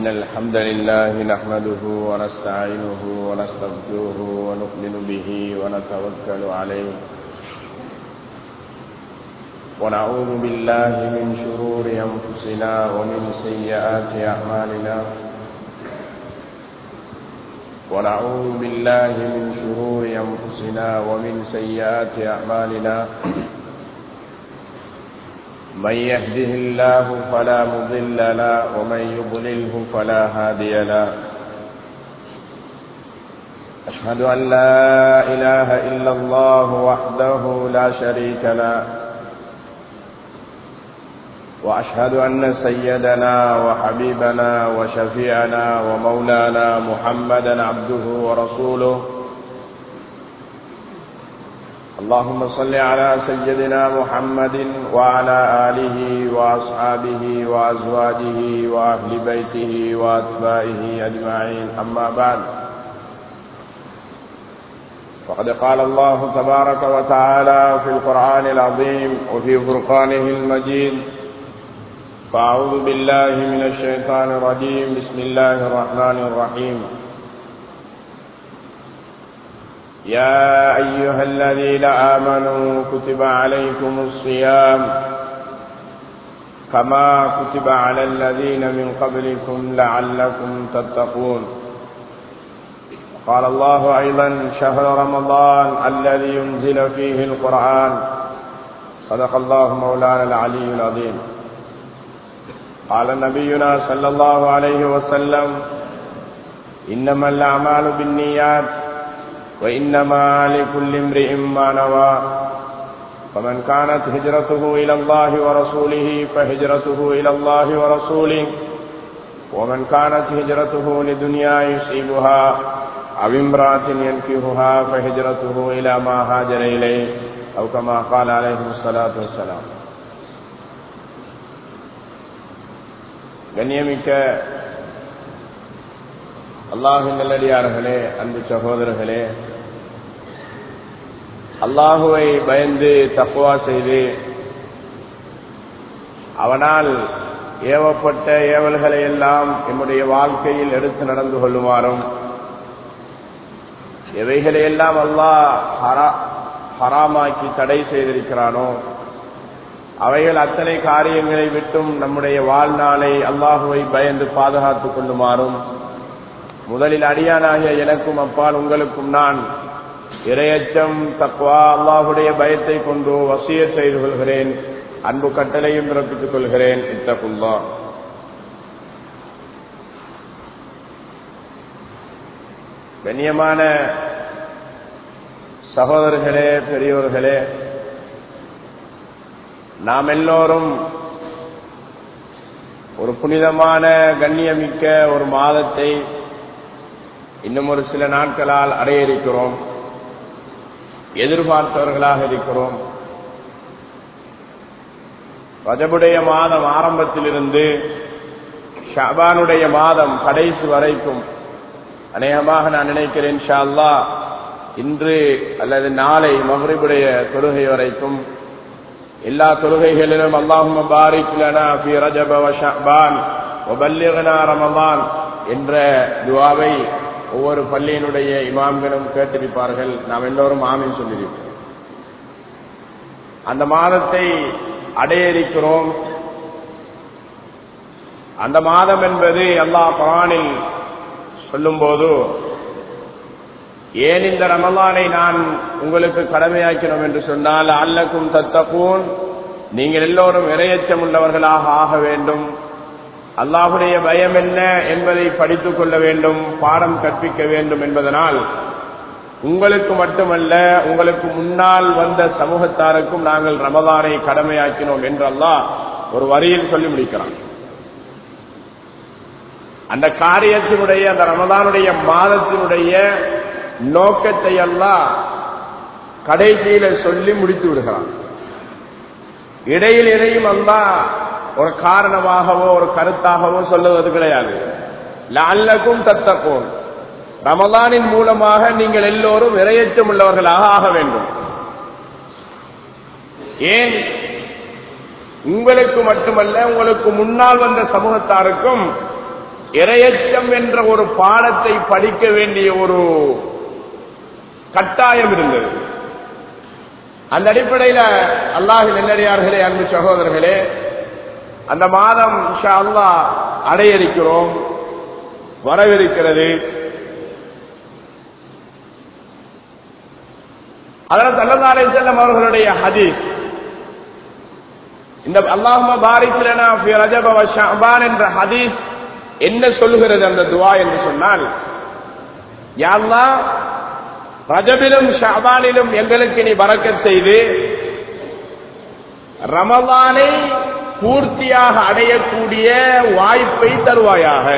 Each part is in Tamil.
إن الحمد لله نحمده ونستعينه ونستغفره ونؤمن به ونتوكل عليه ونعوذ بالله من شرور أنفسنا ومن سيئات أعمالنا ونعوذ بالله من شرور أنفسنا ومن سيئات أعمالنا من يهده الله فلا مضل له ومن يضلله فلا هادي له أشهد أن لا إله إلا الله وحده لا شريك له وأشهد أن سيدنا وحبيبنا وشفيعنا ومولانا محمدا عبده ورسوله اللهم صل على سيدنا محمد وعلى آله وأصحابه وأزواجه وأهل بيته وأتباعه أجمعين أما بعد فقد قال الله تبارك وتعالى في القرآن العظيم وفي فرقانه المجيد فأعوذ بالله من الشيطان الرجيم بسم الله الرحمن الرحيم يا أيها الذين آمنوا كتب عليكم الصيام كما كتب على الذين من قبلكم لعلكم تتقون قال الله أيضا شهر رمضان الذي ينزل فيه القرآن صدق الله مولانا العلي العظيم قال نبينا صلى الله عليه وسلم إنما الأعمال بالنيات وإنما لكل امرئ ما نوى فمن كانت هجرته إلى الله ورسوله فهجرته إلى الله ورسوله ومن كانت هجرته لدنيا يصيبها أو امرأة ينكهها فهجرته إلى ما هاجر إليه أو كما قال عليه الصلاة والسلام கண்ணியமிக்க அல்லாஹின் நல்லடியார்களே அன்பு சகோதரர்களே அல்லாஹுவை பயந்து தப்புவா செய்து அவனால் ஏவப்பட்ட ஏவல்களை எல்லாம் என்னுடைய வாழ்க்கையில் எடுத்து நடந்து கொள்ளுமாறும் எவைகளை எல்லாம் அல்லாஹ் ஹராமாக்கி தடை செய்திருக்கிறானோ அவைகள் அத்தனை காரியங்களை விட்டும் நம்முடைய வாழ்நாளை அல்லாஹுவை பயந்து பாதுகாத்துக் கொள்ளுமாறும் முதலில் அடியானாகிய எனக்கும் அப்பால் உங்களுக்கும் நான் இரையச்சம் தக்குவா அல்லாஹுடைய பயத்தை கொண்டு வசிய செய்து கொள்கிறேன் அன்பு கட்டளையும் பிறப்பித்துக் கொள்கிறேன் இத்தகுல்லா கண்ணியமான சகோதரர்களே பெரியோர்களே நாம் எல்லோரும் ஒரு புனிதமான கண்ணியமிக்க ஒரு மாதத்தை இன்னும் ஒரு சில நாட்களால் அடைய இருக்கிறோம் எதிர்பார்த்தவர்களாக இருக்கிறோம் ரஜபுடைய மாதம் ஆரம்பத்திலிருந்து ஷாபானுடைய மாதம் கடைசி வரைக்கும் அநேகமாக நான் நினைக்கிறேன் ஷால்லா இன்று அல்லது நாளை மகரிபுடைய தொழுகை வரைக்கும் எல்லா தொழுகைகளிலும் அல்லாஹும் பாரிக் லனா ஃபி ரஜப வ ஷஅபான் வ பல்லிக்னா ரமலான் என்ற துஆவை ஒவ்வொரு பள்ளியினுடைய இமாம்களும் கேட்டிருப்பார்கள் நாம் எல்லோரும் ஆமீன் சொல்லியிருப்போம் அந்த மாதத்தை அடைய இருக்கிறோம் அந்த மாதம் என்பது அல்லாஹ் குரானில் சொல்லும்போது ஏன் இந்த ரமலானை நான் உங்களுக்கு கடமையாக்கிறோம் என்று சொன்னால் அல்லக்கும் தத்தப்பூன் நீங்கள் எல்லோரும் இரையச்சம் உள்ளவர்களாக ஆக வேண்டும் அல்லாஹுடைய பயம் என்ன என்பதை படித்துக் கொள்ள வேண்டும் பாடம் கற்பிக்க வேண்டும் என்பதனால் உங்களுக்கு மட்டுமல்ல உங்களுக்கு முன்னால் வந்த சமூகத்தாருக்கும் நாங்கள் ரமதானை கடமையாக்கினோம் என்று அல்லாஹ் ஒரு வரியில் சொல்லி முடிக்கிறான் அந்த காரியத்தினுடைய அந்த ரமதானுடைய மாதத்தினுடைய நோக்கத்தை எல்லாம் கடைசியில சொல்லி முடித்து விடுகிறான் இடையில் இடையும் அல்லா ஒரு காரணமாகவோ ஒரு கருத்தாகவோ சொல்லுவது கிடையாது லல்லக்கும் தத்தக்கும் ரமதானின் மூலமாக நீங்கள் எல்லோரும் இரையச்சம் உள்ளவர்களாக ஆக வேண்டும் ஏன் உங்களுக்கு மட்டுமல்ல உங்களுக்கு முன்னால் வந்த சமூகத்தாருக்கும் இரையச்சம் என்ற ஒரு பாடத்தை படிக்க வேண்டிய ஒரு கட்டாயம் இருந்தது அந்த அடிப்படையில் அல்லாஹ் நெல்லடியார்களே அன்பு சகோதரர்களே அந்த மாதம் இன்ஷா அல்லாஹ் அடையடிக்கிறோம் வரவிருக்கிறது அதனால் தல்லதாரை செல்லம் அவர்களுடைய ஹதீஸ் இந்த அல்லாஹும பாரிக்லனா ஃபி ரஜப வ ஷஅபான் என்ற ஹதீஸ் என்ன சொல்லுகிறது அந்த துவா என்று சொன்னால் யா அல்லாஹ் ரஜபிலும் ஷஅபானிலும் எங்களுக்கு நீ பரக்கத் செய்து ரமலானை பூர்த்தியாக அடையக்கூடிய வாய்ப்பை தருவாயாக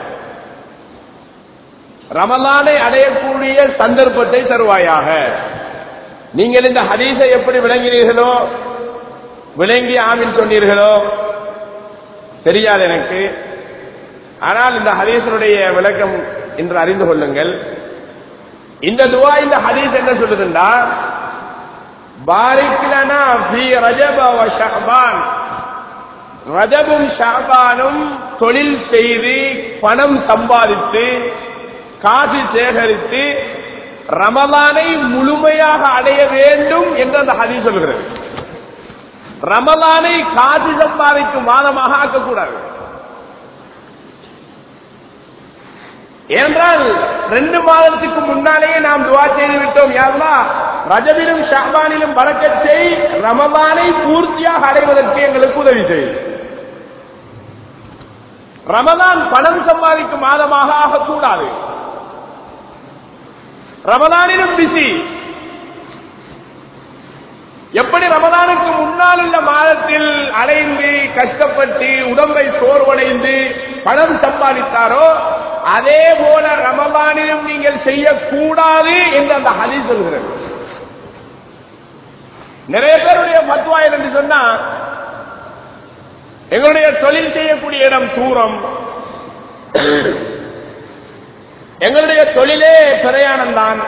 ரமலானை அடையக்கூடிய சந்தர்ப்பத்தை தருவாயாக நீங்கள் இந்த ஹதீஸை எப்படி விளங்கினீர்களோ விளங்கி ஆமின் சொன்னீர்களோ தெரியாது எனக்கு ஆனால் இந்த ஹதீஸனுடைய விளக்கம் என்று அறிந்து கொள்ளுங்கள் இந்த துவா இந்த ஹதீஸ் என்ன சொல்லுதுண்டா பாரிக்லனா ஃபீ ரஜப வ ஷஅபான் ரஜபும் ஷாபானும் தொழில் செய்து பணம் சம்பாதித்து காசு சேகரித்து ரமலானை முழுமையாக அடைய வேண்டும் என்று அந்த ஹதீஸ் சொல்கிறது ரமலானை காசு சம்பாதிக்கும் மாதமாக ஆக்கக்கூடாது ஏனென்றால் ரெண்டு மாதத்துக்கு முன்னாலேயே நாம் துவா செய்து விட்டோம் யாருமா ரஜபிலும் ஷாபானிலும் பறக்கச் செய் ரமலானை பூர்த்தியாக அடைவதற்கு எங்களுக்கு உதவி செய் ரமலான் பணம் சம்பாதிக்கும் மாதமாக ஆகக்கூடாது ரமலானிலும் பிசி எப்படி ரமலானுக்கு முன்னால் உள்ள மாதத்தில் அலைந்து கஷ்டப்பட்டு உடம்பை சோர்வடைந்து பணம் சம்பாதித்தாரோ அதே போல ரமலானிலும் நீங்கள் செய்யக்கூடாது என்று அந்த ஹதி சொல்கிறது நிறைய பேருடைய மத்துவா என்று சொன்னா எங்களுடைய தொழில் செய்யக்கூடிய இடம் தூரம் எங்களுடைய தொழிலே பிரயாணம் தான்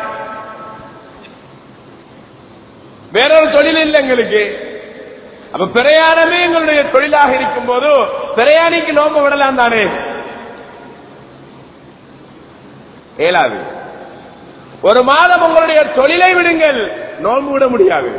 வேறொரு தொழில் இல்லை எங்களுக்கு அப்ப பிரயாணமே எங்களுடைய தொழிலாக இருக்கும் போது பிரயாணிக்கு நோம்பு விடலாம் தானே இயலாது ஒரு மாதம் உங்களுடைய தொழிலை விடுங்கள் நோன்பு விட முடியாது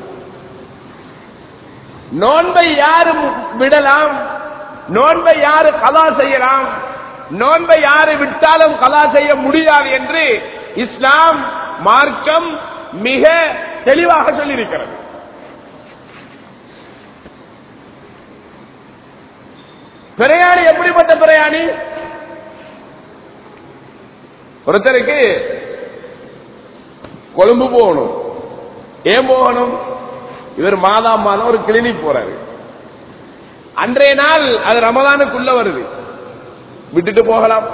நோன்பை யாரு விடலாம் நோன்பை யாரு கலா செய்யலாம் நோன்பை யாரு விட்டாலும் கலா செய்ய முடியாது என்று இஸ்லாம் மார்க்கம் மிக தெளிவாக சொல்லியிருக்கிறது பிரயாணி எப்படிப்பட்ட பிரயாணி ஒருத்தருக்கு கொழும்பு போகணும் ஏன் போகணும் இவர் மாதா மாதம் ஒரு கிளினிக் போறாரு அன்றைய நாள் அது ரமதானுக்குள்ள வருது விட்டுட்டு போகலாம்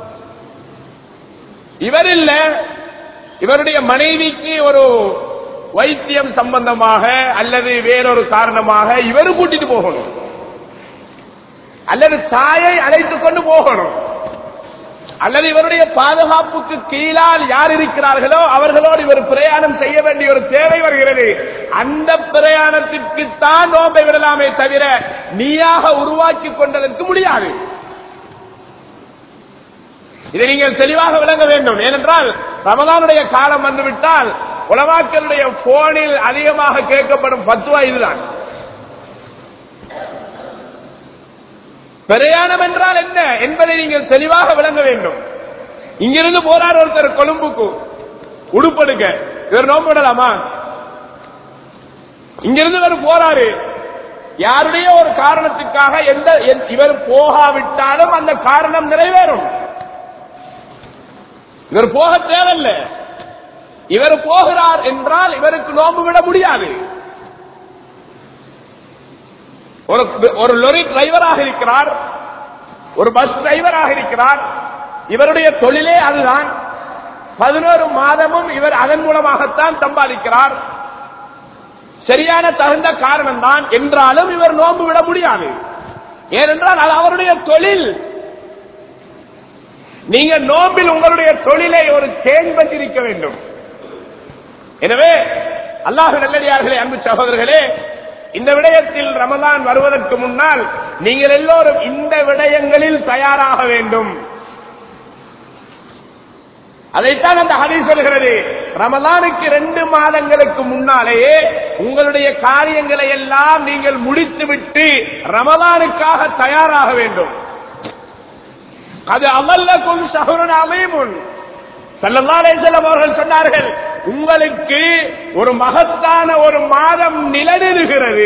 இவர் இல்ல இவருடைய மனைவிக்கு ஒரு வைத்தியம் சம்பந்தமாக அல்லது வேறொரு காரணமாக இவர் கூட்டிட்டு போகணும் அல்லது தாயை அழைத்துக் கொண்டு போகணும் அல்லது இவருடைய பாதுகாப்புக்கு கீழால் யார் இருக்கிறார்களோ அவர்களோடு இவர் பிரயாணம் செய்ய வேண்டிய ஒரு தேவை வருகிறது அந்த பிரயாணத்திற்கு தான் நோம்பை விடலாமே தவிர நீயாக உருவாக்கி கொண்டதற்கு முடியாது இதை நீங்கள் தெளிவாக விளங்க வேண்டும் ஏனென்றால் ரமதானுடைய காலம் வந்துவிட்டால் உலமாக்களுடைய போனில் அதிகமாக கேட்கப்படும் பத்துவா இதுதான் பிரயாணம் என்றால் என்ன என்பதை நீங்கள் தெளிவாக விளங்க வேண்டும் இங்கிருந்து போறார் ஒருத்தர் கொழும்புக்கு உடுப்படுக்க இவர் நோம்பிடலாமா இங்கிருந்து இவர் போறாரு யாருடைய ஒரு காரணத்துக்காக எந்த எந்த- இவர் போகாவிட்டாலும் அந்த காரணம் நிறைவேறும் இவர் போக தேவையில்லை இவர் போகிறார் என்றால் இவருக்கு நோம்பு விட முடியாது ஒரு ஒரு லொரி டிரைவராக இருக்கிறார் ஒரு பஸ் டிரைவராக இருக்கிறார் இவருடைய தொழிலே அதுதான் பதினோரு மாதமும் இவர் அதன் மூலமாகத்தான் சம்பாதிக்கிறார் சரியான தகுந்த காரணம் தான் என்றாலும் இவர் நோன்பு விட முடியாது ஏனென்றால் அது அவருடைய தொழில் நீங்க நோம்பில் உங்களுடைய தொழிலை ஒரு சேஞ்ச் பண்ணிருக்க வேண்டும் எனவே அல்லாஹ் நல்லடியார்களே அன்பு சகோதரர்களே இந்த விடயத்தில் ரமதான் வருவதற்கு முன்னால் நீங்கள் எல்லோரும் இந்த விடயங்களில் தயாராக வேண்டும் அதைத்தான் அந்த ஹதீஸ் சொல்கிறது ரமலானுக்கு ரெண்டு மாதங்களுக்கு முன்னாலேயே உங்களுடைய காரியங்களை எல்லாம் நீங்கள் முடித்துவிட்டு ரமலானுக்காக தயாராக வேண்டும் அது அமல்லக்கும் சஹருன் அமீமுன் செல்லம் அவர்கள் சொன்னார்கள் உங்களுக்கு ஒரு மகத்தான ஒரு மாதம் நிழலிடுகிறது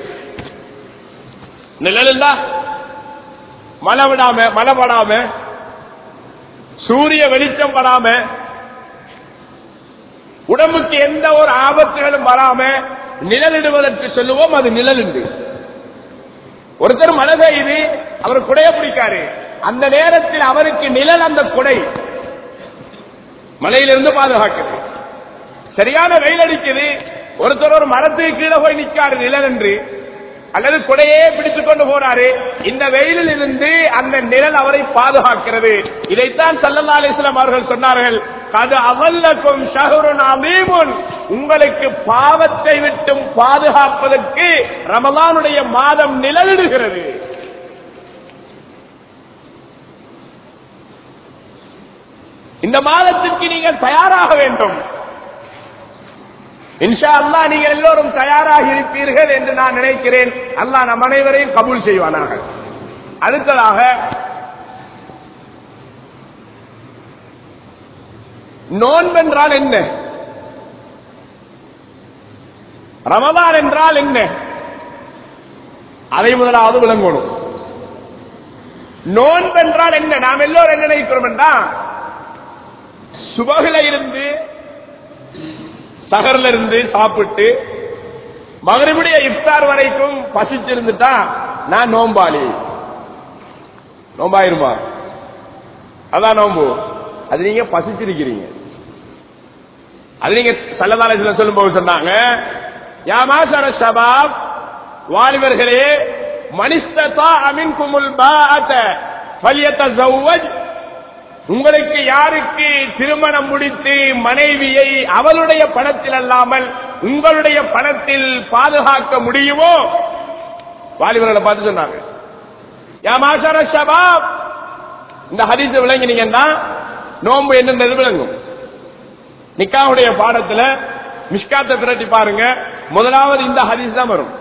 நிழல் மழை விடாம மழை படாம சூரிய வெளிச்சம் வராம உடம்புக்கு எந்த ஒரு ஆபத்துகளும் வராம நிழலிடுவதற்கு சொல்லுவோம் அது நிழலுண்டு ஒருத்தர் மழை பெய்யுது அவர் குடைய பிடிக்காரு அந்த நேரத்தில் அவருக்கு நிழல் அந்த குடை மலையிலிருந்து பாதுகாக்குது சரியான வெயில் அடிக்குது ஒருத்தர் ஒரு மரத்துக்கு கீழே போய் நிற்காரு நிழல் என்று அல்லது குடையே பிடித்துக் கொண்டு போறாரு இந்த வெயிலில் இருந்து அந்த நிழல் அவரை பாதுகாக்கிறது இதைத்தான் சல்லல்லா அலிஸ்லாம் அவர்கள் சொன்னார்கள் அது அவல்லக்கும் ஷஹருன் அமீமுன் உங்களுக்கு பாவத்தை விட்டும் பாதுகாப்பதற்கு ரமலானுடைய மாதம் நிழலிடுகிறது இந்த மாதத்திற்கு நீங்கள் தயாராக வேண்டும் இன்ஷா அல்லா நீங்கள் எல்லோரும் தயாராக இருப்பீர்கள் என்று நான் நினைக்கிறேன் அல்லாஹ் நம் அனைவரையும் கபூல் செய்வானாக அடுத்ததாக நோன்பென்றால் என்ன ரமதான் என்றால் என்ன அதை முதலாவது விளங்கணும் நோன்பென்றால் என்ன நாம் எல்லோரும் என்ன நினைக்கிறோம் என்றால் சுபகில இருந்து சகர்ல இருந்து சாப்பிட்டு மகரிபுடைய இஃப்தார் வரைக்கும் பசிச்சிருந்துட்டா நான் நோம்பாளி நோம்பாயிருமா அதான் நோம்பு அது நீங்க பசிச்சிருக்கிறீங்க அது நீங்க சல்லதாலயத்தில் சொல்லும் போது சொன்னாங்க யாமாசர சபாப் வாலிபர்களே மனிஸ்தா அமின் குமுல் பாஅத ஃபல்யத்தஸவ்வஜ் உங்களுக்கு யாருக்கு திருமணம் முடித்து மனைவியை அவளுடைய பணத்தில் அல்லாமல் உங்களுடைய பணத்தில் பாதுகாக்க முடியுமோ வாலிபர்களை பார்த்து சொன்னாங்க யா மாஷர ஷபாப் இந்த ஹதீஸ் விளங்கினீங்கன்னா நோன்பு என்னன்றது விளங்கும் நிக்காவுடைய பாடத்துல மிஷ்காத்தை திரட்டி பாருங்க முதலாவது இந்த ஹதீஸ் தான் வரும்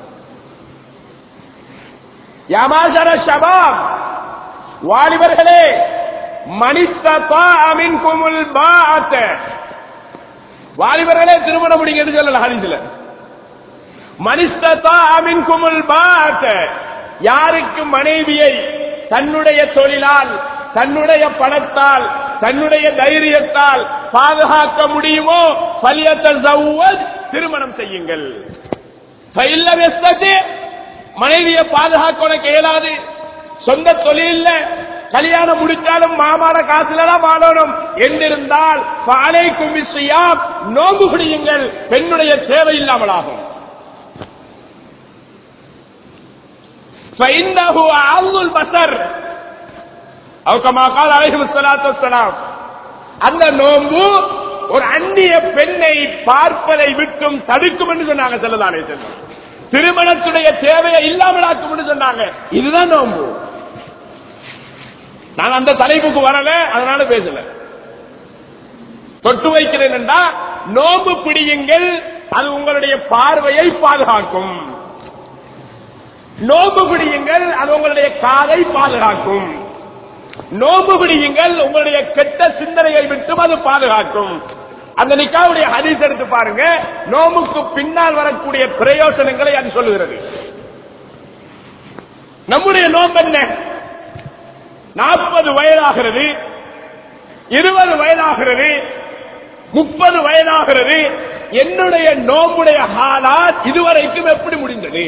யாமாசர ஷபாப் வாலிபர்களே மனிஸ்தா அமின் குமுல் பாஅத்த வாலிபர்களே திருமணம் முடிங்கன்னு சொல்லல ஹதீஸ்ல மனிஸ்தா அமின் குமுல் பாஅத்த யாருக்கு மனைவியை தன்னுடைய தொழிலால் தன்னுடைய பணத்தால் தன்னுடைய தைரியத்தால் பாதுகாக்க முடியுமோ பலியத்தல் திருமணம் செய்யுங்கள் ஃபைல்லம் யஸ்ததி, மனைவியை பாதுகாக்க உனக்கு இயலாது சொந்த தொழில் கல்யாணம் முடிச்சாலும் மாமான காசுல தான் வாழணும் என்றிருந்தால் பாலை குமிசியாம் நோம்பு குடியுங்கள் பெண்ணுடைய தேவை இல்லாமல் ஆகும் فإنه أعظ البصر أو كما قال عليه الصلاة والسلام அந்த நோம்பு ஒரு அந்நிய பெண்ணை பார்ப்பதை விட்டும் தடுக்கும் என்று சொன்னாங்க செல்லதானே செல்லும் திருமணத்துடைய தேவையை இல்லாமலாக்கும் என்று சொன்னாங்க இதுதான் நோம்பு நான் அந்த தலைப்புக்கு வரல அதனால பேசல தொட்டு வைக்கிறேன் என்றா நோம்பு பிடியுங்கள் அது உங்களுடைய பார்வையை பாதுகாக்கும் நோம்பு பிடியுங்கள் அது உங்களுடைய காதை பாதுகாக்கும் நோம்பு பிடியுங்கள் உங்களுடைய கெட்ட சிந்தனையை விட்டும் அது பாதுகாக்கும் அந்த நிக்காவுடைய ஹதீஸ் எடுத்து பாருங்க நோம்புக்கு பின்னால் வரக்கூடிய பிரயோசனங்களை அது சொல்லுகிறது நம்முடைய நோம்பு என்ன நாற்பது வயதாகிறது இருபது வயதாகிறது முப்பது வயதாகிறது என்னுடைய நோம்புடைய ஹாலாத் இதுவரைக்கும் எப்படி முடிந்தது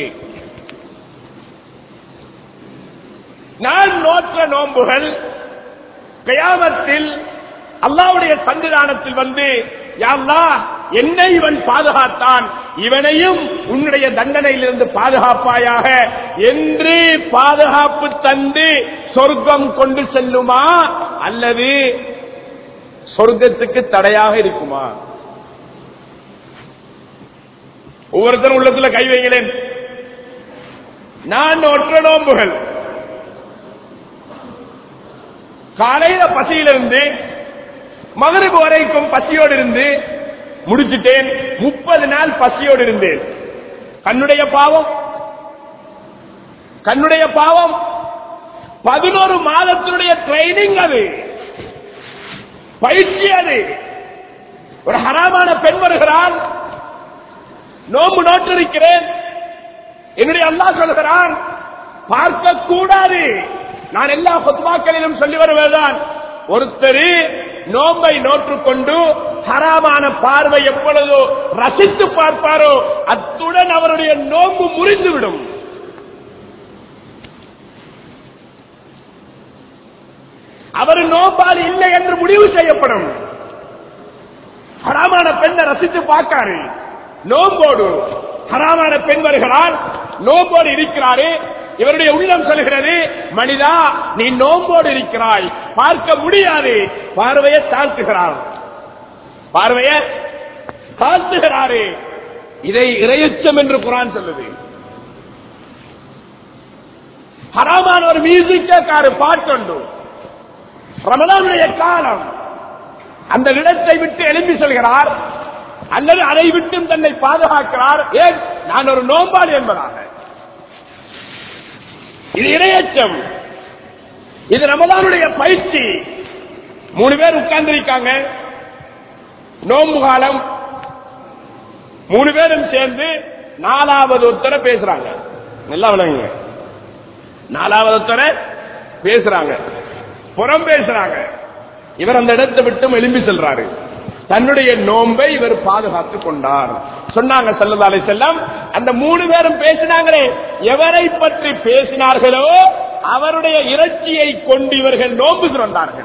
நான் நோற்ற நோன்புகள் கயாமத்தில் அல்லாவுடைய சன்னிதானத்தில் வந்து யாழ்லா என்னை இவன் பாதுகாத்தான் இவனையும் உன்னுடைய தண்டனையிலிருந்து பாதுகாப்பாயாக என்று பாதுகாப்பு தந்து சொர்க்கம் கொண்டு செல்லுமா அல்லது சொர்க்கத்துக்கு தடையாக இருக்குமா ஒவ்வொருத்தரும் உள்ளத்துல கை வைங்களேன் நான் ஒற்ற நோன்புகள் காலையில பசியிலிருந்து மகரிபு வரைக்கும் பசியோடு இருந்து முடிச்சிட்டேன் முப்பது நாள் பசியோடு இருந்தேன் கண்ணுடைய பாவம் கண்ணுடைய பாவம் பதினோரு மாதத்தினுடைய ட்ரைனிங் அது பயிற்சி அது ஒரு ஹராமான பெண் வருகிறாள் நோம்பு நோட்டிருக்கிறேன் என்னுடைய அல்லாஹ் சொல்கிறான் பார்க்க கூடாது நான் எல்லா பொதுவாக்களிலும் சொல்லி வருவதுதான் ஒருத்தர் நோம்பை நோற்றுக்கொண்டு ஹராமான பார்வை எப்பொழுதோ ரசித்து பார்ப்பாரோ அத்துடன் அவருடைய நோம்பு முறிந்துவிடும் அவர் நோம்பால் இல்லை என்று முடிவு செய்யப்படும் ஹராமான பெண்ணை ரசித்து பார்க்காரு நோம்போடு ஹராமான பெண் வருகிறாள் நோம்போடு இருக்கிறாரு இவருடைய உள்ளம் சொல்கிறது மனிதா நீ நோம்போடு இருக்கிறாய் பார்க்க முடியாது பார்வையை தாழ்த்துகிறார் பார்வையை தாழ்த்துகிறாரு இதை இரையச்சம் என்று குரான் சொல்லுது ஹராமான ஒரு மியூசிக் கேட்காரு பாட்டுண்டு ரமலானுடைய காலம் அந்த இடத்தை விட்டு எழுப்பி செல்கிறார் அல்லது அதை விட்டும் தன்னை பாதுகாக்கிறார் ஏன் நான் ஒரு நோம்பாளி என்பதாக இது இரையச்சம் இது ரமலானுடைய பயிற்சி மூணு பேர் உட்கார்ந்திருக்காங்க நோம்பு காலம் மூணு பேரும் சேர்ந்து நாலாவது ஒருத்தர பேசுறாங்க நல்லா விளங்குங்க நாலாவது ஒருத்தர பேசுறாங்க புறம் பேசுறாங்க இவர் அந்த இடத்தை விட்டும் எழும்பி செல்றாரு தன்னுடைய நோன்பை இவர் பாதுகாத்துக் கொண்டார் சொன்னாங்க செல்லதாலே செல்லம் அந்த மூணு பேரும் பேசினாங்களே எவரை பற்றி பேசினார்களோ அவருடைய இறைச்சியை கொண்டு இவர்கள் நோன்பு திறந்தார்கள்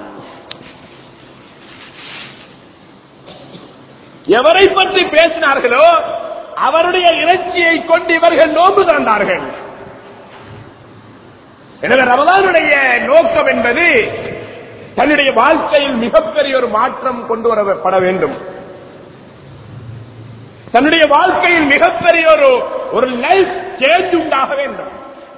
எவரை பற்றி பேசினார்களோ அவருடைய இறைச்சியை கொண்டு இவர்கள் நோன்பு திறந்தார்கள் எனவே ரமதானுடைய நோக்கம் என்பது தன்னுடைய வாழ்க்கையில் மிகப்பெரிய ஒரு மாற்றம் கொண்டு வரப்பட வேண்டும் தன்னுடைய வாழ்க்கையில் மிகப்பெரிய ஒரு ஒரு லைஃப் சேஞ்ச் உண்டாக வேண்டும்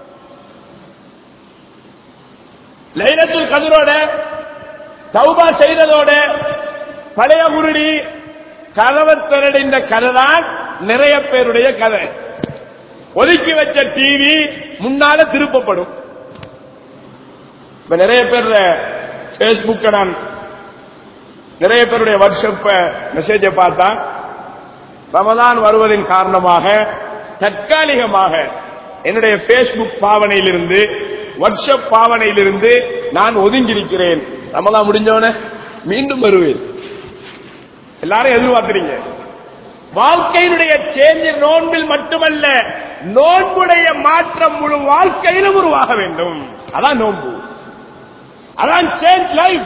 லைலத்துல் கதிரோட தௌபா செய்ததோட பழைய குருடி கதவை திரடின்ற கதை தான் நிறைய பேருடைய கதை ஒதுக்கி வச்ச டிவி முன்னால திருப்பப்படும் இப்ப நிறைய பேர் பேஸ்புக்க நான் நிறைய பேருடைய வாட்ஸ்அப் மெசேஜை பார்த்தா ரமதான் வருவதின் காரணமாக தற்காலிகமாக என்னுடைய பேஸ்புக் பாவனையிலிருந்து வாட்ஸ்அப் பாவனையிலிருந்து நான் ஒதுங்கியிருக்கிறேன் ரமதான் முடிஞ்சவன மீண்டும் வருவேன் எல்லாரும் எதிர்பார்க்கிறீங்க வாழ்க்கையினுடைய சேஞ்ச் நோன்பில் மட்டுமல்ல நோன்புடைய மாற்றம் முழு வாழ்க்கையிலும் உருவாக வேண்டும் அதான் நோன்பு அதான் சேஞ்ச் லைஃப்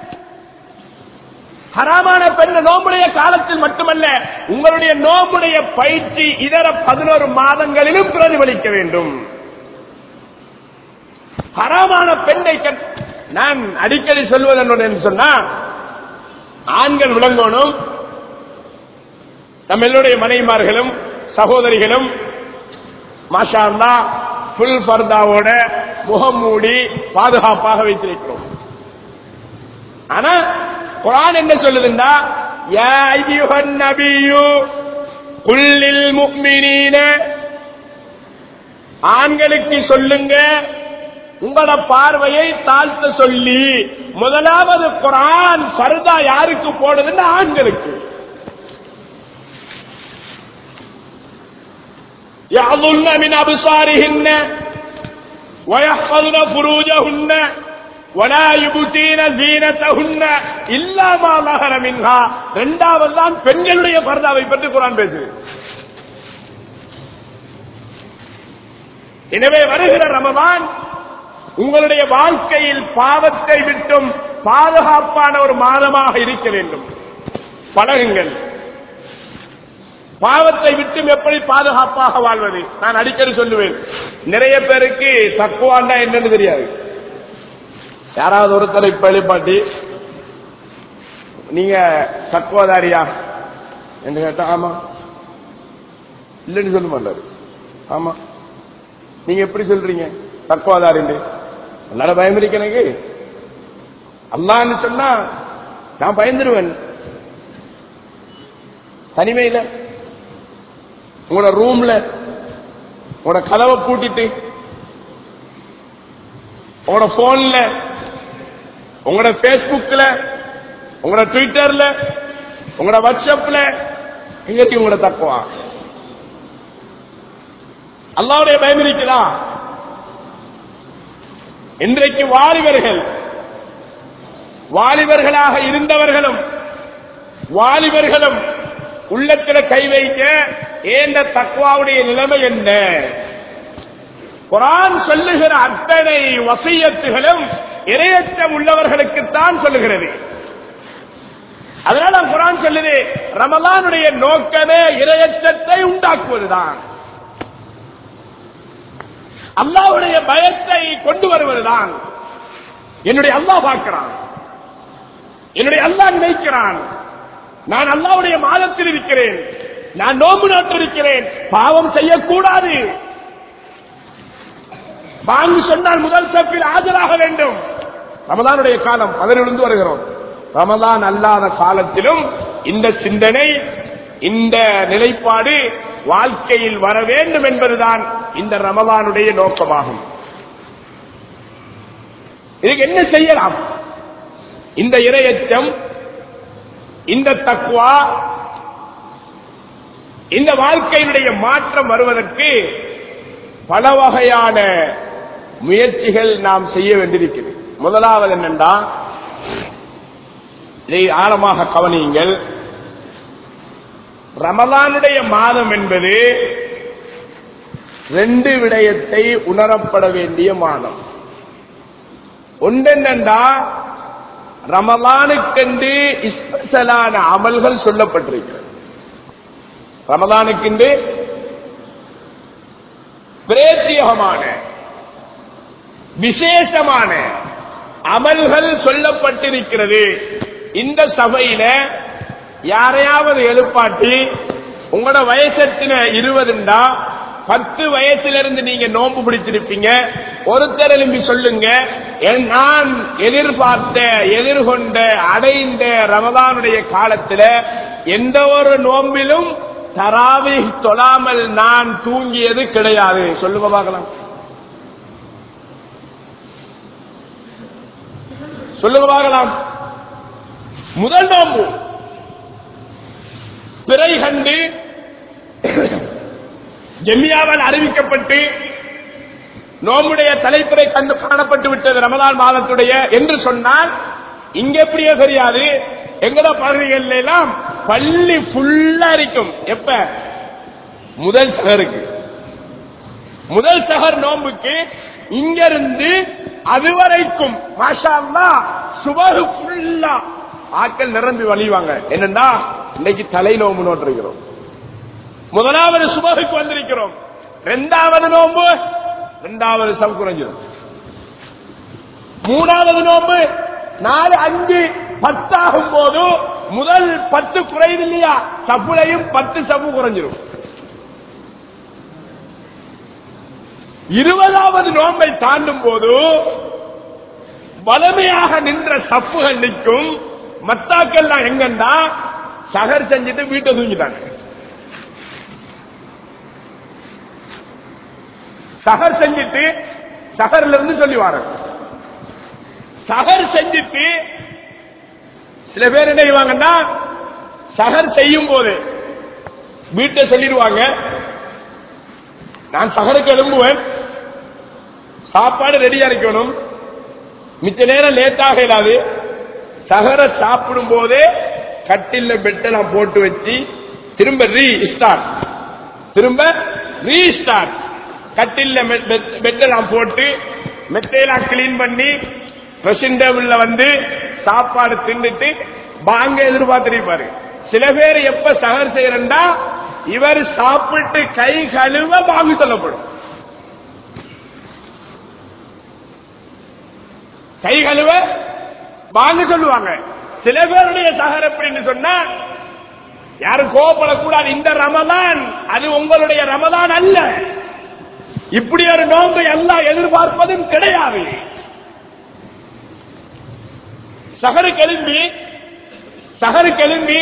ஹராமான பெண்ண நோம்புடைய காலத்தில் மட்டுமல்ல உங்களுடைய நோம்புடைய பயிற்சி இதர பதினோரு மாதங்களிலும் பிரதிபலிக்க வேண்டும் ஹராமான பெண்ணை கட்- நான் அடிக்கடி சொல்வது என்ன சொன்னா ஆண்கள் விளங்கணும் நம்ம எல்லோருடைய மனைவிமார்களும் சகோதரிகளும் மாஷா அல்லா புல் பர்தாவோட முகம் மூடி பாதுகாப்பாக வைத்திருக்கிறோம் ஆனா குரான் என்ன சொல்லுதுன்னா யா அய்யுஹன் நபியு குல்லில் முஃமினீன ஆண்களுக்கு சொல்லுங்க உங்களோட பார்வையை தாழ்த்த சொல்லி முதலாவது குரான் சர்தா யாருக்கு போடுதுன்னு ஆண்களுக்கு يعظن من أبصارهن ويحفظن فروجهن ولا يبتين زينتهن إلا ما ظهر منها இரண்டாவது தான் பெண்களுடைய பர்தாவை பற்றி குரான் பேசுது எனவே வருகிற ரமதான் உங்களுடைய வாழ்க்கையில் பாவத்தை விட்டும் பாதுகாப்பான ஒரு மாதமாக இருக்க வேண்டும் பழகுங்கள் பாவத்தை விட்டும் எப்படி பாதுகாப்பாக வாழ்வது நான் அடிக்கடி சொல்லுவேன் நிறைய பேருக்கு தக்குவாண்டா என்னன்னு தெரியாது யாராவது ஒருத்தரை இப்ப எழுப்பாட்டி நீங்க தக்குவதாரியா என்று கேட்டா ஆமா இல்லைன்னு சொல்ல மாட்டாரு ஆமா நீங்க எப்படி சொல்றீங்க தக்குவாதாரிண்டு எல்லாரும் பயம் இருக்கு எனக்கு அல்லான்னு சொன்னா நான் பயந்துருவேன் தனிமையில உங்களோட ரூம்ல உங்களோட கதவை பூட்டிட்டு உங்களோட போன்ல உங்களோட பேஸ்புக்ல உங்களோட ட்விட்டர்ல உங்களோட வாட்ஸ்அப்ல எங்க இருக்கு உங்களோட தக்குவா அல்லாவுடைய பயம் இருக்குதா இன்றைக்கு வாலிபர்கள் வாலிபர்களாக இருந்தவர்களும் வாலிபர்களும் உள்ளத்துல கை வைக்க ஏந்த தக்குவாவுடைய நிலைமை என்ன குரான் சொல்லுகிற அத்தனை வசியத்துகளும் இரையச்சம் உள்ளவர்களுக்குத்தான் சொல்லுகிறது அதனால குரான் சொல்லுது ரமலானுடைய நோக்கமே இரையச்சத்தை உண்டாக்குவதுதான் அல்லாவுடைய பயத்தை கொண்டு வருவதுதான் என்னுடைய அல்லாஹ் பார்க்கிறான் என்னுடைய அல்லாஹ் நினைக்கிறான் நான் அல்லாவுடைய மாதத்தில் இருக்கிறேன் நான் நோம்பு நாட்டு இருக்கிறேன் பாவம் செய்யக்கூடாது வாங்கி சொன்னால் முதல் சப்பில் ஆஜராக வேண்டும் ரமதானுடைய காலம் அதிலிருந்து வருகிறோம் ரமதான் அல்லாத காலத்திலும் இந்த சிந்தனை இந்த நிலைப்பாடு வாழ்க்கையில் வர வேண்டும் என்பதுதான் இந்த ரமதானுடைய நோக்கமாகும் இதுக்கு என்ன செய்யலாம் இந்த இரையச்சம் இந்த தக்குவா இந்த வாழ்க்கையினுடைய மாற்றம் வருவதற்கு பல வகையான முயற்சிகள் நாம் செய்ய வேண்டியிருக்கிறது முதலாவது என்னென்றா இதை ஆழமாக கவனியுங்கள் ரமலானுடைய மாதம் என்பது ரெண்டு விடயத்தை உணரப்பட வேண்டிய மாதம் ஒன்றென்னண்டா ரமலானுக்கென்று ஸ்பெஷலான அமல்கள் சொல்லப்பட்டிருக்கிறது ரமலானுக்கென்று பிரேத்தியகமான விசேஷமான அமல்கள் சொல்லப்பட்டிருக்கிறது இந்த சபையில யாரையாவது எழுப்பாட்டி உங்களோட வயசத்தின இருபதுண்டா பத்து வயசுல இருந்து நீங்க நோன்பு பிடிச்சிருப்பீங்க ஒருத்தர் எழும்பி சொல்லுங்க என் நான் எதிர்பார்த்த எதிர்கொண்ட அடைந்த ரமதானுடைய காலத்துல எந்த ஒரு நோம்பிலும் தராவி தொழாமல் நான் தூங்கியது கிடையாது சொல்லுங்க பார்க்கலாம் சொல்லுங்க பார்க்கலாம் முதல் நோம்பு பிறை கண்டு ஜெமியாவால் அறிவிக்கப்பட்டு நோம்புடைய தலைப்புரை கண்டு காணப்பட்டு விட்டது ரமதான் மாதத்துடைய என்று சொன்னால் இங்க எப்படியோ தெரியாது எங்கட பகுதிகள் எல்லாம் பள்ளி ஃபுல்லா இருக்கும் எப்ப முதல் சகருக்கு முதல் சகர் நோம்புக்கு இங்க இருந்து அதுவரைக்கும் மாஷா அல்லாஹ் சுபகு ஃபுல்லா ஆட்கள் நிரம்பி வழிவாங்க என்னன்னா இன்னைக்கு தலை நோம்பு நோட்டிருக்கிறோம் முதலாவது சுபகுக்கு வந்திருக்கிறோம் இரண்டாவது நோம்பு இரண்டாவது சம் குறைஞ்சிடும் மூணாவது நோம்பு நாலு அஞ்சு பத்தாகும் போது முதல் பத்து குறையுது இல்லையா சப்புலையும் பத்து சப்பு குறைஞ்சிடும் இருபதாவது நோம்பை தாண்டும் போது வலிமையாக நின்ற சப்புகள் நிற்கும் மத்தாக்கள்லாம் எங்கன்னா சகர் செஞ்சுட்டு வீட்டை தூங்கிட்டாங்க சகர் செஞ்சுட்டு சகர்ல இருந்து சொல்லி வார சகர் செஞ்சுட்டு சில பேர் என்ன செய்வாங்கன்னா சகர் செய்யும் போது வீட்டை சொல்லிடுவாங்க நான் சகருக்கு எழும்புவேன் சாப்பாடு ரெடியா இருக்கணும் மிச்ச நேரம் லேட்டாக இல்லாது சகர சாப்பிடும் போதே கட்டில பெட்டெல்லாம் போட்டு வச்சு திரும்ப ரீ ஸ்டார்ட் திரும்ப ரீ ஸ்டார்ட் கட்டில பெட்டெல்லாம் போட்டு மெத்தையெல்லாம் கிளீன் பண்ணி ட்ரெஸ்ஸிங் டேபிள்ல வந்து சாப்பாடு தின்னுட்டு பாங்க எதிர்பார்த்திருப்பாரு சில பேர் எப்ப சகர் செய்யறா இவர் சாப்பிட்டு கை கழுவ பாங்கு சொல்லப்படும் கை கழுவ வாங்க சொல்லுவாங்க சில பேருடைய சகர் எப்படின்னு சொன்னா யாரும் கோவப்படக்கூடாது இந்த ரமதான் அது உங்களுடைய ரமதான் அல்ல இப்படி ஒரு நோன்பை எல்லாம் எதிர்பார்ப்பதும் கிடையாது சகரு கெலும்பி சகரு கெலும்பி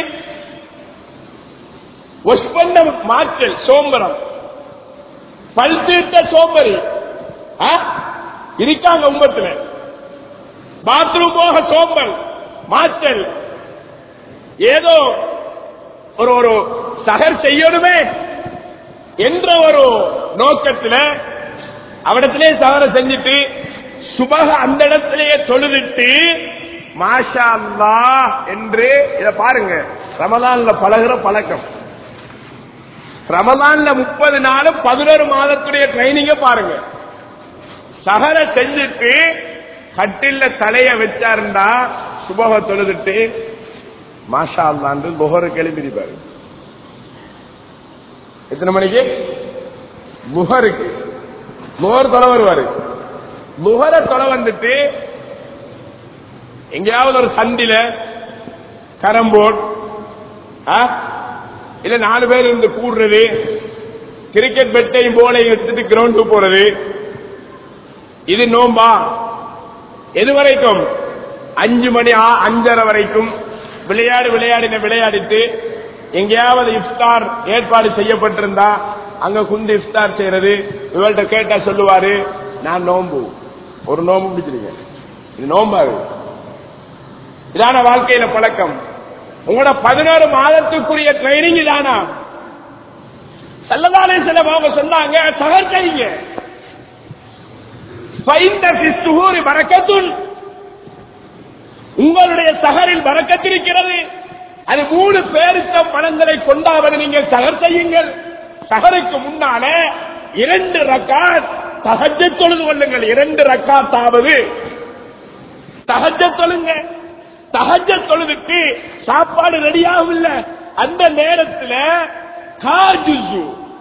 ஒஸ்பந்த மாற்றல் சோம்பரம் பல் தீர்த்த சோம்பரி ஆ? இருக்காங்க உம்பத்துல பாத்ரூம் போக சோம்பல் மாற்றல் ஏதோ ஒரு ஒரு சகர் செய்யணுமே என்ற ஒரு நோக்கத்தில் அவடத்திலே சகர செஞ்சுட்டு சுபக அந்த இடத்திலேயே தொழுதுட்டு மாஷா அல்லாஹ் என்று இத பாருங்க ரமலான்ல பழகுற பழக்கம் ரமலான்ல முப்பது நாளும் பதினோரு மாதத்துடைய ட்ரைனிங்க பாருங்க சகர செஞ்சுட்டு கட்டில்ல தலைய வச்சாருண்டா சுபக தொழுதுட்டு மாஷா அல்லாண்டு புகரு கிளம்பிப்பாரு எத்தனை மணிக்கு புகருக்கு புகர் தொலை வருவாரு புகர தொலை வந்துட்டு எங்கேயாவது ஒரு சந்தில கரம்போர்ட் இல்ல நாலு பேர் இருந்து கூடுறது கிரிக்கெட் பெட்டையும் போலையும் எடுத்துட்டு கிரவுண்டுக்கு போறது இது நோம்பா எது வரைக்கும் அஞ்சு மணி ஆ- அஞ்சரை வரைக்கும் விளையாடு விளையாடின விளையாடிட்டு எங்கேயாவது இஃப்தார் ஏற்பாடு செய்யப்பட்டிருந்தா அங்க குந்து இஃப்தார் செய்யறது இவள்கிட்ட கேட்டா சொல்லுவாரு நான் நோம்பு ஒரு நோம்பு பிடிச்சிருக்கேன் இது நோம்பாது இதான வாழ்க்கையில பழக்கம் உங்களோட பதினோரு மாதத்துக்குரிய ட்ரைனிங் இதானா செல்லதானே சில அவங்க சொன்னாங்க சகர் செய்யுங்க فإن في السهور بركة. உங்களுடைய சகரில் பறக்கத்திருக்கிறது அது மூணு பேருத்த பணங்களை கொண்டாவது நீங்கள் சகர் செய்யுங்கள் சகருக்கு முன்னால இரண்டு ரக்காத் தகஜ தொழுது கொள்ளுங்கள் இரண்டு ரக்காத்தாவது தகஜ தொழுங்க தகஜ தொழுதுக்கு சாப்பாடு ரெடியாகும் இல்ல அந்த நேரத்தில் காஜுசு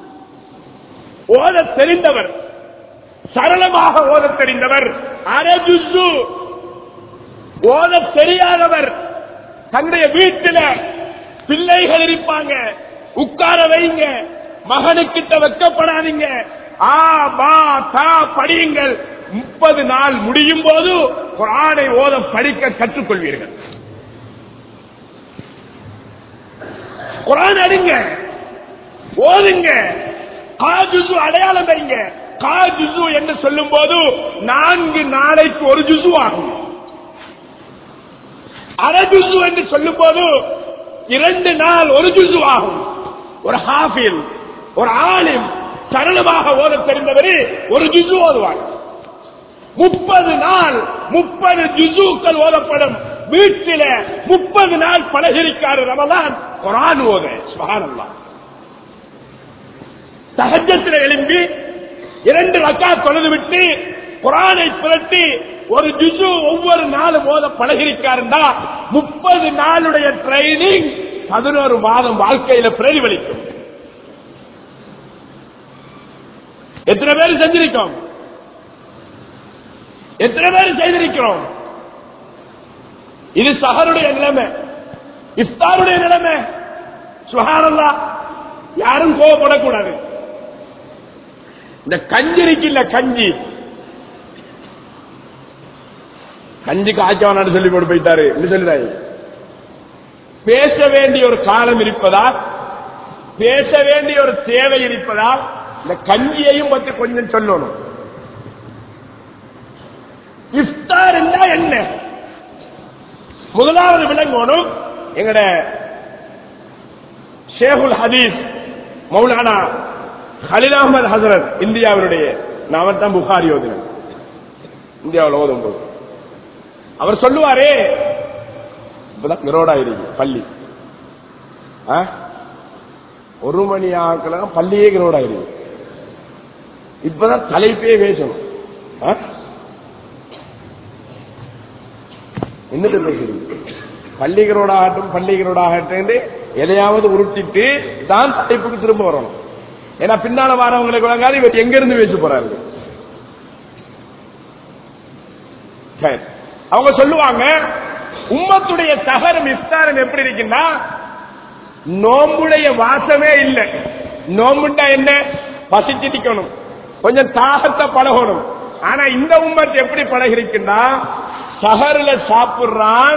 ஓத தெரிந்தவர் சரளமாக ஓத தெரிந்தவர் அரஜுசு ஓத தெரியாதவர் தன்னுடைய வீட்டில பிள்ளைகள் இருப்பாங்க உட்கார வைங்க மகனுக்கிட்ட வைக்கப்படாதீங்க ஆ பா தா படியுங்கள் முப்பது நாள் முடியும் போது குரானை ஓத படிக்க கற்றுக்கொள்வீர்கள் குரான் அடுங்க ஓதுங்க காஜுசு அடையாளம் வைங்க காஜுசு என்று சொல்லும் போது நான்கு நாளைக்கு ஒரு ஜுசு ஆகும் அரை ஜுசு என்று சொல்லும் போது இரண்டு நாள் ஒரு ஜுசு ஆகும் ஒரு ஹாஃபில் ஒரு ஆலிம் சரளமாக ஓத தெரிந்தவர் ஒரு ஜுசு ஓதுவார் முப்பது நாள் முப்பது ஜுசுக்கள் ஓதப்படும் வீட்டில முப்பது நாள் பழகிருக்காரு ரமலான் குரான் ஓத சுபஹானல்லாஹ் தகஜத்தில் எழும்பி இரண்டு ரக்கா தொழுது விட்டு குரானை புரட்டி ஒரு ஜுசு ஒவ்வொரு நாளும் ஓத பழகிருக்காருந்தா முப்பது நாளுடைய ட்ரைனிங் பதினோரு மாதம் வாழ்க்கையில பிரதிபலிக்கும் எத்தனை பேர் செஞ்சிருக்கோம் எத்தனை பேர் செய்திருக்கிறோம் இது சஹருடைய நிலைமை இஃப்தாருடைய நிலைமை சுகாரல்லா யாரும் கோவப்படக்கூடாது இந்த கஞ்சி இருக்குல்ல கஞ்சி கஞ்சி காய்ச்சவனான்னு சொல்லி போட்டு போயிட்டாரு என்ன சொல்லுறாரு பேச வேண்டிய ஒரு காலம் இருப்பதால் பேச வேண்டிய ஒரு தேவை இருப்பதால் இந்த கஞ்சியையும் பற்றி கொஞ்சம் சொல்லணும் இஃப்தார் என்றா என்ன முதலாவது விளங்கணும் எங்கட ஷேகுல் ஹதீஸ் மௌலானா ஹலில் அகமது ஹசரத் இந்தியாவினுடைய நான் தான் புகாரி ஓதினேன் இந்தியாவில் ஓதும் போது அவர் சொல்லுவாரே இப்பதான் கிரோடா இருக்கு பள்ளி ஆ? ஒரு மணி ஆக்கலாம் பள்ளியே கிரோடா இருக்கு இப்பதான் தலைப்பே பேசணும் ஆ? என்னது பேசுறீங்க பள்ளிகளோட ஆகட்டும் பள்ளிகளோட ஆகட்டும் எதையாவது உருட்டிட்டு தான் தலைப்புக்கு திரும்ப வரணும் ஏன்னா பின்னால வரவங்களுக்கு வழங்காது இவர் எங்க இருந்து பேச போறாரு சரி. அவங்க சொல்லுவாங்க உம்மத்துடைய தகரம் இஃப்தாரம் எப்படி இருக்குன்னா நோம்புடைய வாசமே இல்லை நோம்புண்டா என்ன பசிச்சு நிக்கணும் கொஞ்சம் தாகத்தை பழகணும் ஆனா இந்த உம்மத் எப்படி பழகிருக்குன்னா சஹர்ல சாப்பிடுறான்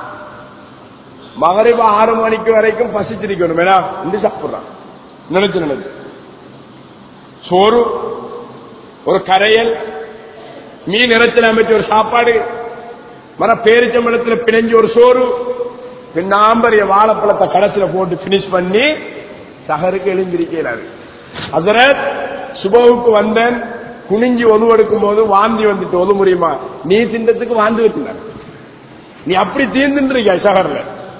மகரிப ஆறு மணிக்கு வரைக்கும் பசிச்சிருக்கணும் வேணா இந்த சாப்பிடுறான் நினைச்சு நினைச்சு சோறு ஒரு கரையல் மீன் இறைச்சல் அமைச்ச ஒரு சாப்பாடு மர பேரிச்சம்பளத்தில் பிணைஞ்சு ஒரு சோறு பின்னாம்பரிய வாழைப்பழத்தை கடைசியில போட்டு பினிஷ் பண்ணி சகருக்கு எழுந்திருக்கிறாரு அதுல சுபவுக்கு வந்தேன் குனிஞ்சு ஒதுவெடுக்கும் போது வாந்தி வந்துட்டு ஒது முடியுமா நீ திண்டத்துக்கு வாந்தி வைத்தின நீ அப்படி தீர்ந்துருக்க சகர்ல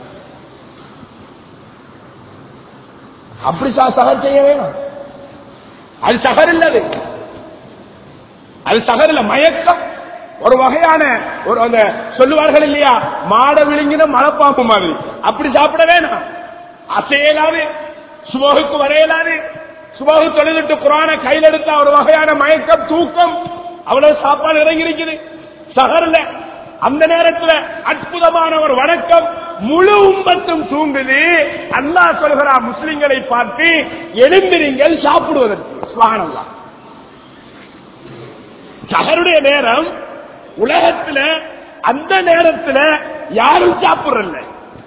அப்படி சா- சகர் செய்ய வேணும் அது சகர் இல்ல அது அது சகர் இல்ல மயக்கம் ஒரு வகையான ஒரு அந்த சொல்லுவார்கள் இல்லையா மாட விழுங்கின மலைப்பாம்பு மாதிரி அப்படி சாப்பிட வேணாம் அசையலாது சுபகுக்கு வரையலாது சுபகு தொழிலிட்டு குரான கையில் எடுத்தா ஒரு வகையான மயக்கம் தூக்கம் அவ்வளவு சாப்பாடு இறங்கி இருக்குது சகர்ல அந்த நேரத்துல அற்புதமான ஒரு வணக்கம் முழு உம்மத்தும் தூங்குது அல்லாஹ் சொல்கிறார் முஸ்லிம்களை பார்த்து எழுந்திருங்கள் சாப்பிடுவதற்கு சுபானல்லாம் சகருடைய நேரம் உலகத்துல அந்த நேரத்துல யாரும் சாப்பிடல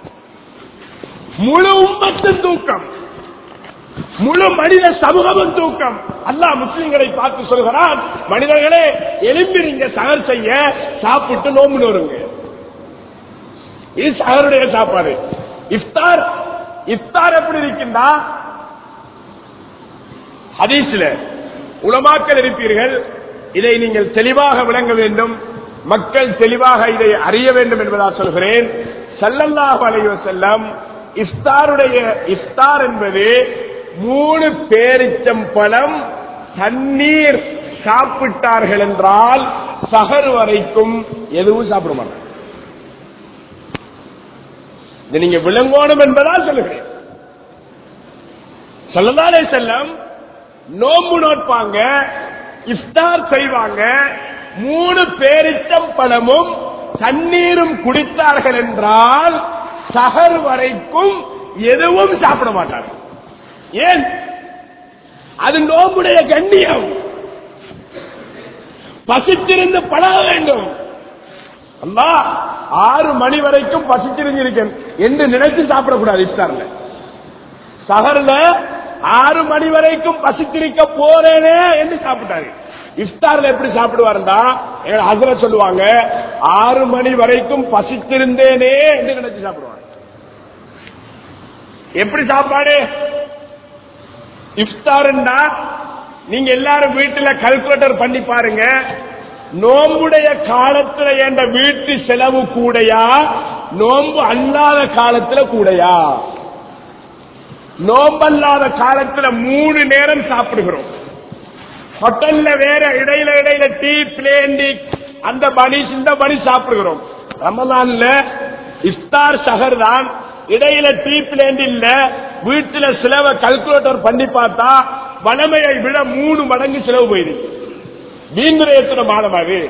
முழு உம்மத்தும் தூக்கம் முழு மனித சமூகமும் தூக்கம் அல்லாஹ் முஸ்லிம்களை பார்த்து சொல்கிறான் மனிதர்களே எலும்பிரிங்க சகர் செய்ய சாப்பிட்டு நோம்பு வருங்க இது சகருடைய சாப்பாடு இஃப்தார் இஃப்தார் எப்படி இருக்கின்றா ஹதீஸ்ல உலமாக்கல் இருப்பீர்கள் இதை நீங்கள் தெளிவாக விளங்க வேண்டும் மக்கள் தெளிவாக இதை அறிய வேண்டும் என்பதாக சொல்கிறேன் ஸல்லல்லாஹு அலைஹி வஸல்லம் இஃப்தாருடைய இஃப்தார் என்பது மூணு பேரிச்சம் பழம் தண்ணீர் சாப்பிட்டார்கள் என்றால் சகர் வரைக்கும் எதுவும் சாப்பிட மாட்டாங்க இதை நீங்க விளங்கோணும் என்பதால் சொல்லுகிறேன் சொல்லதாலே செல்லம் நோம்பு நோட்பாங்க இஃப்தார் செய்வாங்க மூணு பேரிச்சம் பழமும் தண்ணீரும் குடித்தார்கள் என்றால் சகர் வரைக்கும் எதுவும் சாப்பிட மாட்டார்கள் ஏன் அது நோம்புடைய கண்ணியம் பசித்திருந்து பழக வேண்டும் அம்மா ஆறு மணி வரைக்கும் பசித்திருந்திருக்கேன் என்று நினைத்து சாப்பிடக்கூடாது இஃப்தார்ல சகர்ல ஆறு மணி வரைக்கும் பசித்திருக்க போறேனே என்று சாப்பிட்டாரு இஃப்தார்ல எப்படி சாப்பிடுவாருந்தா எங்க ஹசர சொல்லுவாங்க ஆறு மணி வரைக்கும் பசித்திருந்தேனே என்று நினைச்சு சாப்பிடுவாங்க எப்படி சாப்பாடு இஃப்தாருன்னா நீங்க எல்லாரும் வீட்டுல கல்குலேட்டர் பண்ணி பாருங்க நோம்புடைய காலத்துல என்ற வீட்டு செலவு கூடையா நோம்பு அல்லாத காலத்துல கூடையா நோம்பல்லாத காலத்துல மூணு நேரம் சாப்பிடுகிறோம் ஹோட்டல்ல வேற இடையில இடையில டீ பிளேண்டி அந்த பனி இந்த பனி சாப்பிடுகிறோம் ரமலான்ல இஃப்தார் சஹர் தான் இடையில டீ பிளேண்ட் இல்ல வீட்டுல செலவை கல்குலேட்டர் பண்ணி பார்த்தா வளமையை விட மூணு மடங்கு செலவு போயிருக்கு வீண்விரயத்துட மாதம் அது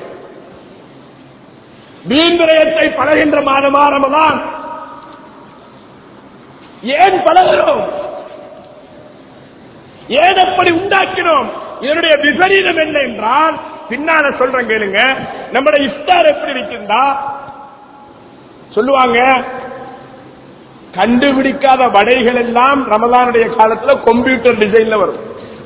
வீண்விரயத்தை பழகின்ற மாதமா ரமதான் ஏன் பழகிறோம் ஏன் அப்படி உண்டாக்கினோம் இதனுடைய விபரீதம் என்ன என்றால் பின்னால சொல்றேன் கேளுங்க நம்முடைய இஃப்தார் எப்படி இருக்கின்றா சொல்லுவாங்க கண்டுபிடிக்காத வடைகள் எல்லாம் ரமலானுடைய காலத்துல கம்ப்யூட்டர் டிசைன்ல வரும்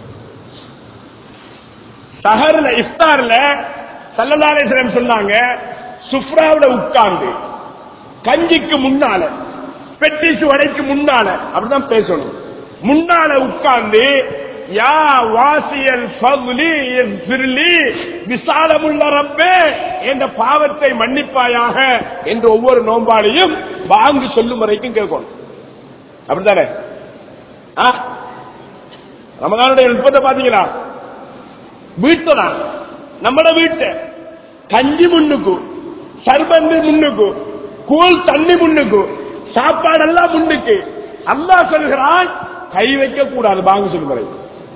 சஹர்ல இஃப்தார்ல சல்லதாரேஸ்வரம் சொன்னாங்க சுப்ராவில உட்கார்ந்து கஞ்சிக்கு முன்னால பெட்டிஸ் வடைக்கு முன்னால அப்படிதான் பேசணும் முன்னால உட்கார்ந்து யா வாசியல் ஃபதுலி இஃபிர்லி விசாலமுள்ள ரப்பே என்ற பாவத்தை மன்னிப்பாயாக என்று ஒவ்வொரு நோம்பாளையும் வாங்கி சொல்லும் வரைக்கும் கேட்கணும் அப்படித்தானே ஆ? ரமதானுடைய நுட்பத்தை பாத்தீங்களா வீட்டை தான் நம்மட வீட்டை கஞ்சி முன்னுக்கு சர்பந்து முன்னுக்கு கூழ் தண்ணி முன்னுக்கு சாப்பாடெல்லாம் முன்னுக்கு அல்லாஹ் சொல்கிறான் கை வைக்க கூடாது பாங்க சொல்லுமுறை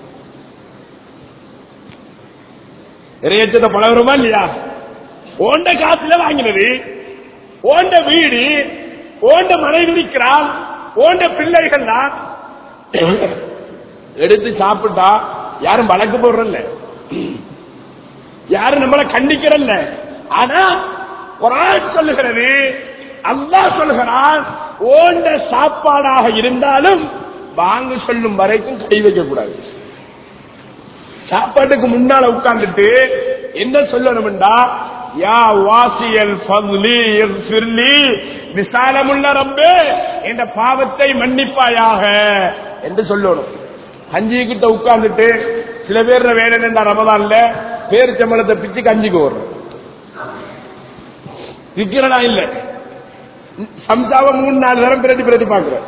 இறையச்சத்தை பழகிறோமா இல்லையா ஓண்ட காசுல வாங்கினது ஓண்ட வீடு ஓண்ட மனைவி இருக்கிறான் ஓண்ட பிள்ளைகள் தான் எடுத்து சாப்பிட்டா யாரும் வழக்கு போடுறல்ல யாரும் நம்மளை கண்டிக்கிறல்ல ஆனா குரான் சொல்லுகிறது அல்லாஹ் சொல்லுகிறான் ஓண்ட சாப்பாடாக இருந்தாலும் வாங்க சொல்லும் வரைக்கும் கை வைக்க கூடாது சாப்பாட்டுக்கு முன்னால உட்கார்ந்துட்டு என்ன சொல்லணும்டா யா வாசியல் ஃபضலி இஃபிர்லி விசாலமுள்ள ரப்பே என்ற பாவத்தை மன்னிப்பாயாக என்று சொல்லணும் கஞ்சி கிட்ட உட்கார்ந்துட்டு சில பேர் வேலை என்ன ரமதான்ல பேர் சம்பளத்தை பிச்சு கஞ்சிக்கு வர்றோம் விக்கிறடா இல்ல சம்சாவை மூணு நாலு தரம் பிரதி பிரதி பாக்குறேன்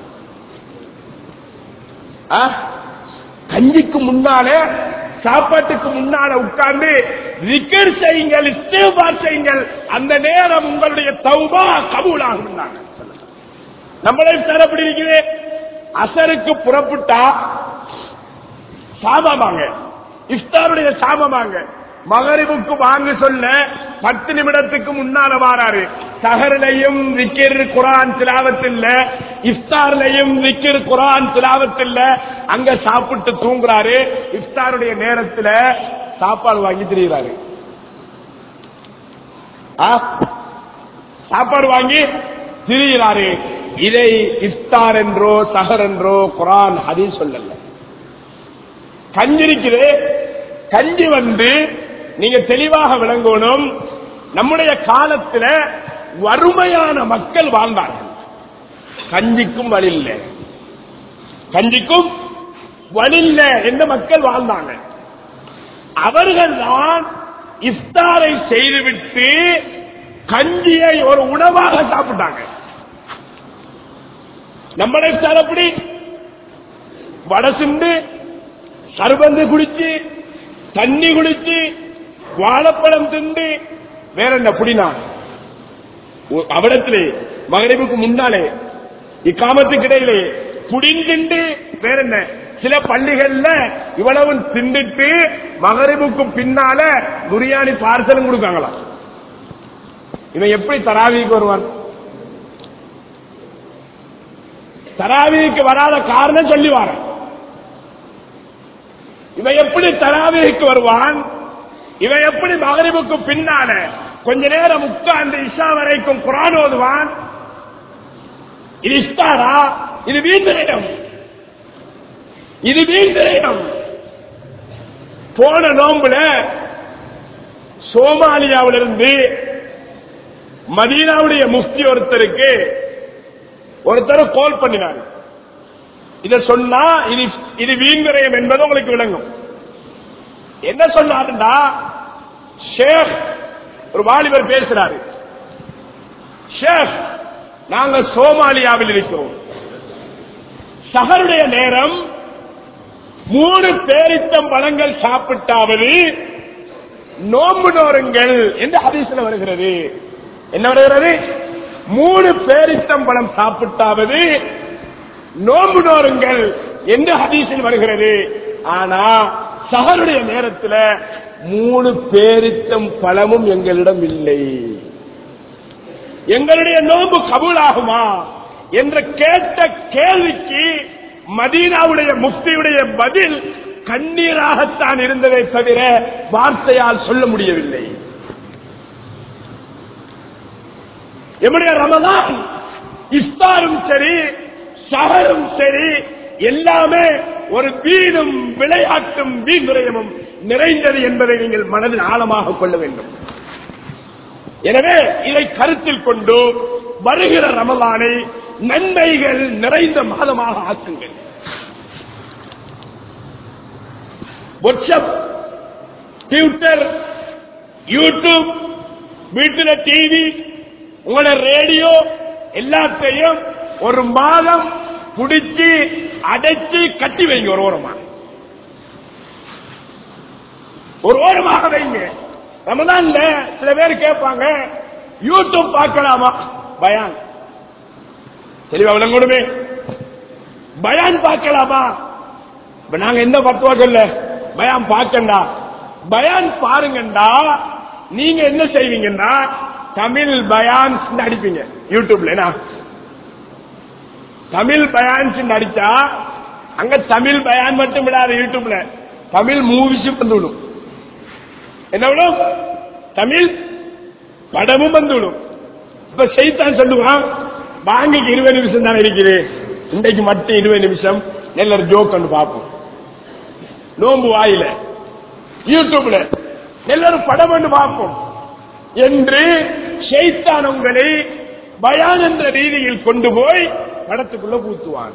ஆ? கஞ்சிக்கு முன்னாலே சாப்பாட்டுக்கு முன்னால உட்கார்ந்து விக்கர் செய்யுங்கள் இஸ்திஃபார் செய்யுங்கள் அந்த நேரம் உங்களுடைய தௌபா கபூலாகும் நம்மளே சார் எப்படி இருக்குது அசருக்கு புறப்பட்டா சாபமாங்க இஃப்தாருடைய சாபமாங்க மகரிபுக்கு வாங்க சொல்ல பத்து நிமிடத்துக்கு முன்னால வாராரு சஹர்லையும் விக்கிர் குரான் திலாவத்தில்ல இஃப்தார்லையும் விக்கிர் குரான் திலாவத்தில்ல அங்க சாப்பிட்டு தூங்குறாரு இஃப்தாருடைய நேரத்துல சாப்பாடு வாங்கி திரிகிறாரு ஆ? சாப்பாடு வாங்கி திரிகிறாரு இதை இஃப்தார் என்றோ சஹர் என்றோ குரான் ஹதீஸ் சொல்லல கஞ்சி இருக்குது கஞ்சி வந்து நீங்க தெளிவாக விளங்கணும் நம்முடைய காலத்துல வறுமையான மக்கள் வாழ்ந்தார்கள் கஞ்சிக்கும் வழி இல்லை கஞ்சிக்கும் வழி இல்லை என்ற மக்கள் வாழ்ந்தாங்க அவர்கள் தான் இஃப்தாரை செய்துவிட்டு கஞ்சியை ஒரு உணவாக சாப்பிட்டாங்க நம்மளை இஃப்தார் எப்படி வடை சிண்டு சர்பந்து குடிச்சு தண்ணி குடிச்சு வாழைப்பழம் திண்டு வேற என்ன புடினா அவடத்திலே மகரிபுக்கு முன்னாலே இக்காமத்துக்கு இடையிலே புடிந்திண்டு வேற என்ன சில பள்ளிகள்ல இவ்வளவு திண்டுட்டு மகரிபுக்கு பின்னால பிரியாணி பார்சலும் கொடுக்காங்களாம் இவன் எப்படி தராவிக்கு வருவான் தராவிக்கு வராத காரணம் சொல்லி வாரேன் இவன் எப்படி தராவிக்கு வருவான் இவன் எப்படி மகரிபுக்கு பின்னால கொஞ்ச நேரம் உட்கார்ந்து இஷா வரைக்கும் குரான் ஓதுவான் இது இஸ்தாரா இது வீந்திரம் இது வீந்திரம் போன நோம்புல சோமாலியாவிலிருந்து மதீனாவுடைய முஃப்தி ஒருத்தருக்கு ஒருத்தர் கால் பண்ணினார் இத சொன்னா இது இது வீண்விரயம் என்பது உங்களுக்கு விளங்கும் என்ன சொன்னாருண்டா ஷேக் ஒரு வாலிபர் பேசுறாரு ஷேக் நாங்க சோமாலியாவில் இருக்கிறோம் சகருடைய நேரம் மூணு பேரித்தம் பழங்கள் சாப்பிட்டாவது நோம்பு நோருங்கள் என்று ஹதீஸ்ல வருகிறது என்ன வருகிறது மூணு பேரித்தம் பழம் சாப்பிட்டாவது நோம்பு நோருங்கள் என்று ஹதீஸில் வருகிறது ஆனா சகருடைய நேரத்தில் மூணு பேரித்தம் பழமும் எங்களிடம் இல்லை எங்களுடைய நோன்பு கபூலாகுமா என்று கேட்ட கேள்விக்கு மதீனாவுடைய முஃப்தியுடைய பதில் கண்ணீராகத்தான் இருந்ததை தவிர வார்த்தையால் சொல்ல முடியவில்லை எம்முடைய ரமதான் இஃப்தாரும் சரி சகரும் சரி எல்லாமே ஒரு வீடும் விளையாட்டும் வீண்விரயமும் நிறைந்தது என்பதை நீங்கள் மனதில் ஆழமாக கொள்ள வேண்டும் எனவே இதை கருத்தில் கொண்டு வருகிற ரமலானை நன்மைகள் நிறைந்த மாதமாக ஆக்குங்கள் வாட்ஸ்அப் ட்விட்டர் யூடியூப் வீட்டில் டிவி உங்களோட ரேடியோ எல்லாத்தையும் ஒரு மாதம் புடிச்சு அடைச்சு கட்டி வைங்க ஒரு ஓரமா ஒரு ஓரமாக வைங்க ரமதான்ல சில பேர் கேட்பாங்க யூடியூப் பார்க்கலாமா பயான் தெளிவா விளங்கணுமே பயான் பார்க்கலாமா இப்ப நாங்க எந்த பத்துவா சொல்ல பயான் பார்க்கண்டா பயான் பாருங்கண்டா நீங்க என்ன செய்வீங்கன்னா தமிழ் பயான்ஸ் அடிப்பீங்க யூடியூப்ல என்ன? தமிழ் பயான்ஸ் அடிச்சா அங்க தமிழ் பயான் மட்டும் விடாது யூடியூப்ல தமிழ் மூவிஸ் வந்துடும் என்ன விடும் தமிழ் படமும் வந்துவிடும் இப்ப செய்தான் சொல்லுவான் வாங்கிக்கு இருபது நிமிஷம் தானே இருக்குது இன்றைக்கு மட்டும் இருபது நிமிஷம் எல்லாரும் ஜோக் கண்டு பார்ப்போம் நோம்பு வாயில யூடியூப்ல எல்லாரும் படம் ஒன்று பார்ப்போம் என்று ஷைத்தான் உங்களை பயான் என்ற ரீதியில் கொண்டு போய் படத்துக்குள்ள பூத்துவான்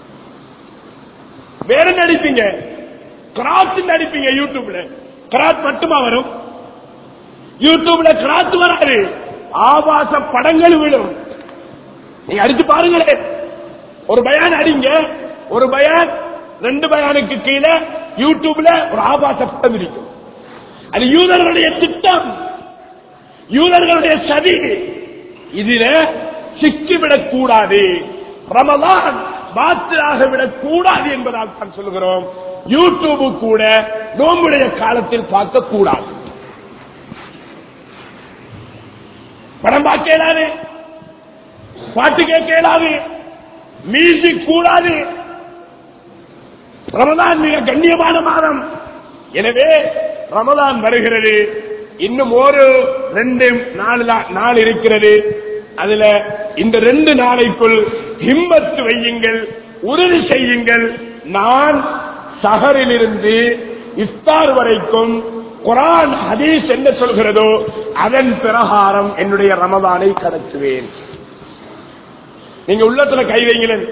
வேற நடிப்பீங்க கிராத் நடிப்பீங்க யூடியூப்ல கிராத் மட்டுமா வரும் யூடியூப்ல கிராத் வராது ஆபாச படங்கள் விடும் நீங்க அடிச்சு பாருங்களேன் ஒரு பயான் அடிங்க ஒரு பயான் ரெண்டு பயானுக்கு கீழே யூடியூப்ல ஒரு ஆபாச படம் இருக்கும் அது யூதர்களுடைய திட்டம் யூதர்களுடைய சதி இதில சிக்கிவிடக் கூடாது ரமலான் பாத்திராக விடக் கூடாது என்பதால் தான் சொல்லுகிறோம் யூடியூப் கூட நோம்புடைய காலத்தில் பார்க்க கூடாது படம் பார்க்க இயலாது பாட்டு கேட்க இயலாது மியூசிக் கூடாது ரமதான் மிக கண்ணியமான மாதம் எனவே ரமதான் வருகிறது இன்னும் ஒரு ரெண்டு நாலு நா- நாள் இருக்கிறது அதுல இந்த ரெண்டு நாளைக்குள் ஹிம்மத்து வையுங்கள் உறுதி செய்யுங்கள் நான் சஹரிலிருந்து இஃப்தார் வரைக்கும் குரான் ஹதீஸ் என்ன சொல்கிறதோ அதன் பிரகாரம் என்னுடைய ரமதானை கடத்துவேன் நீங்க உள்ளத்துல கை வைங்களேன்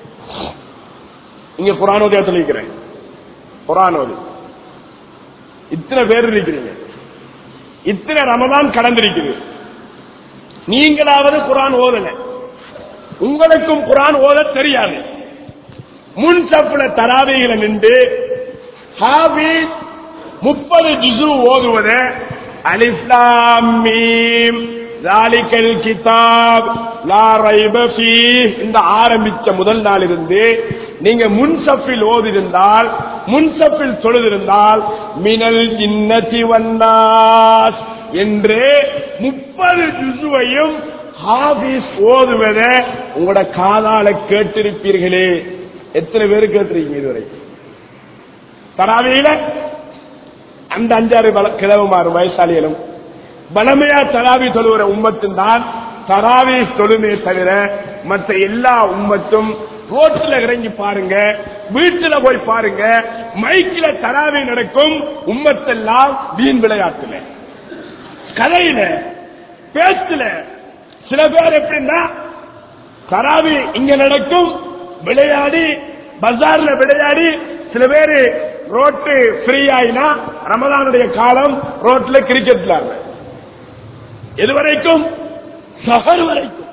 இங்க குரானோதயத்தில் இருக்கிறேன் குரானோதி இத்தனை பேர் இருக்கிறீங்க இத்தனை ரமதான் கடந்திருக்குது நீங்களாவது குரான் ஓதல உங்களுக்கும் குரான் ஓத தெரியாது முன் சப்புல தராவைகளை நின்று ஹாபீஸ் முப்பது ஜுசு ஓதுவத அலிஸ்லாம் மீம் ذَلِكَ الْكِتَابُ لَا رَيْبَ فِيهِ இந்த ஆரம்பிச்ச முதல் நாள் இருந்து நீங்க முன்சப்பில் ஓதிருந்தால் முன்சப்பில் தொழுதிருந்தால் மினல் ஜின்னதி வன்னாஸ் என்று முப்பது ஜுசுவையும் ஹாபிஸ் ஓதுவத உங்களோட காதால கேட்டிருப்பீர்களே எத்தனை பேர் கேட்டிருக்கீங்க இதுவரை தராவியில அந்த அஞ்சாறு பல- கிழவுமாறு வயசாளிகளும் பலமையா தராவி தொழுகிற உம்மத்தும் தான் தராவி தொழுமே தவிர மற்ற எல்லா உம்மத்தும் ரோட்ல இறங்கி பாருங்க வீட்டுல போய் பாருங்க மைக்கில தராவி நடக்கும் உம்மத்தெல்லாம் வீண் விளையாட்டுல கதையில பேச்சுல சில பேர் எப்படின்னா தராவி இங்க நடக்கும் விளையாடி பஜார்ல விளையாடி சில பேரு ரோட்டு ஃப்ரீ ஆயினா ரமதானுடைய காலம் ரோட்ல கிரிக்கெட் விளையாடுற எது வரைக்கும் சகர் வரைக்கும்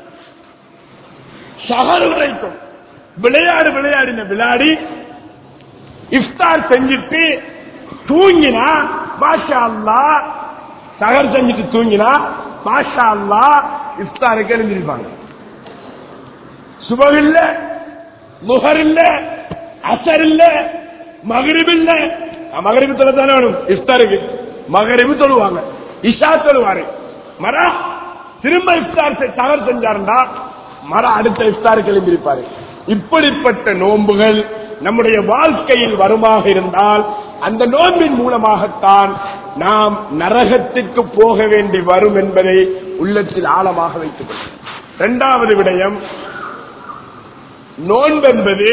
சகர் வரைக்கும் விளையாடு விளையாடின விளையாடி இஃப்தார் செஞ்சுட்டு தூங்கினா பாஷா அல்லா சகர் செஞ்சுட்டு தூங்கினா பாஷா அல்லா இஃப்தாருக்கு எழுந்திருப்பாங்க சுபம் இல்ல முகர் இல்ல அசர் இல்ல மகரிப் இல்ல மகரிபு தொலை தானே வேணும் இஃப்தாருக்கு மகரிபு தொழுவாங்க இஷா தொழுவாரு மரா திரும்ப இஃப்தார் செ- தவறு செஞ்சாருண்டா மரா அடுத்த இஃப்தாருக்கு எழுந்திருப்பாரு இப்படிப்பட்ட நோன்புகள் நம்முடைய வாழ்க்கையில் வருமாக இருந்தால் அந்த நோன்பின் மூலமாகத்தான் நாம் நரகத்திற்கு போக வேண்டி வரும் என்பதை உள்ளத்தில் ஆழமாக வைத்துக் கொள்ளும் இரண்டாவது விடயம் நோன்பென்பது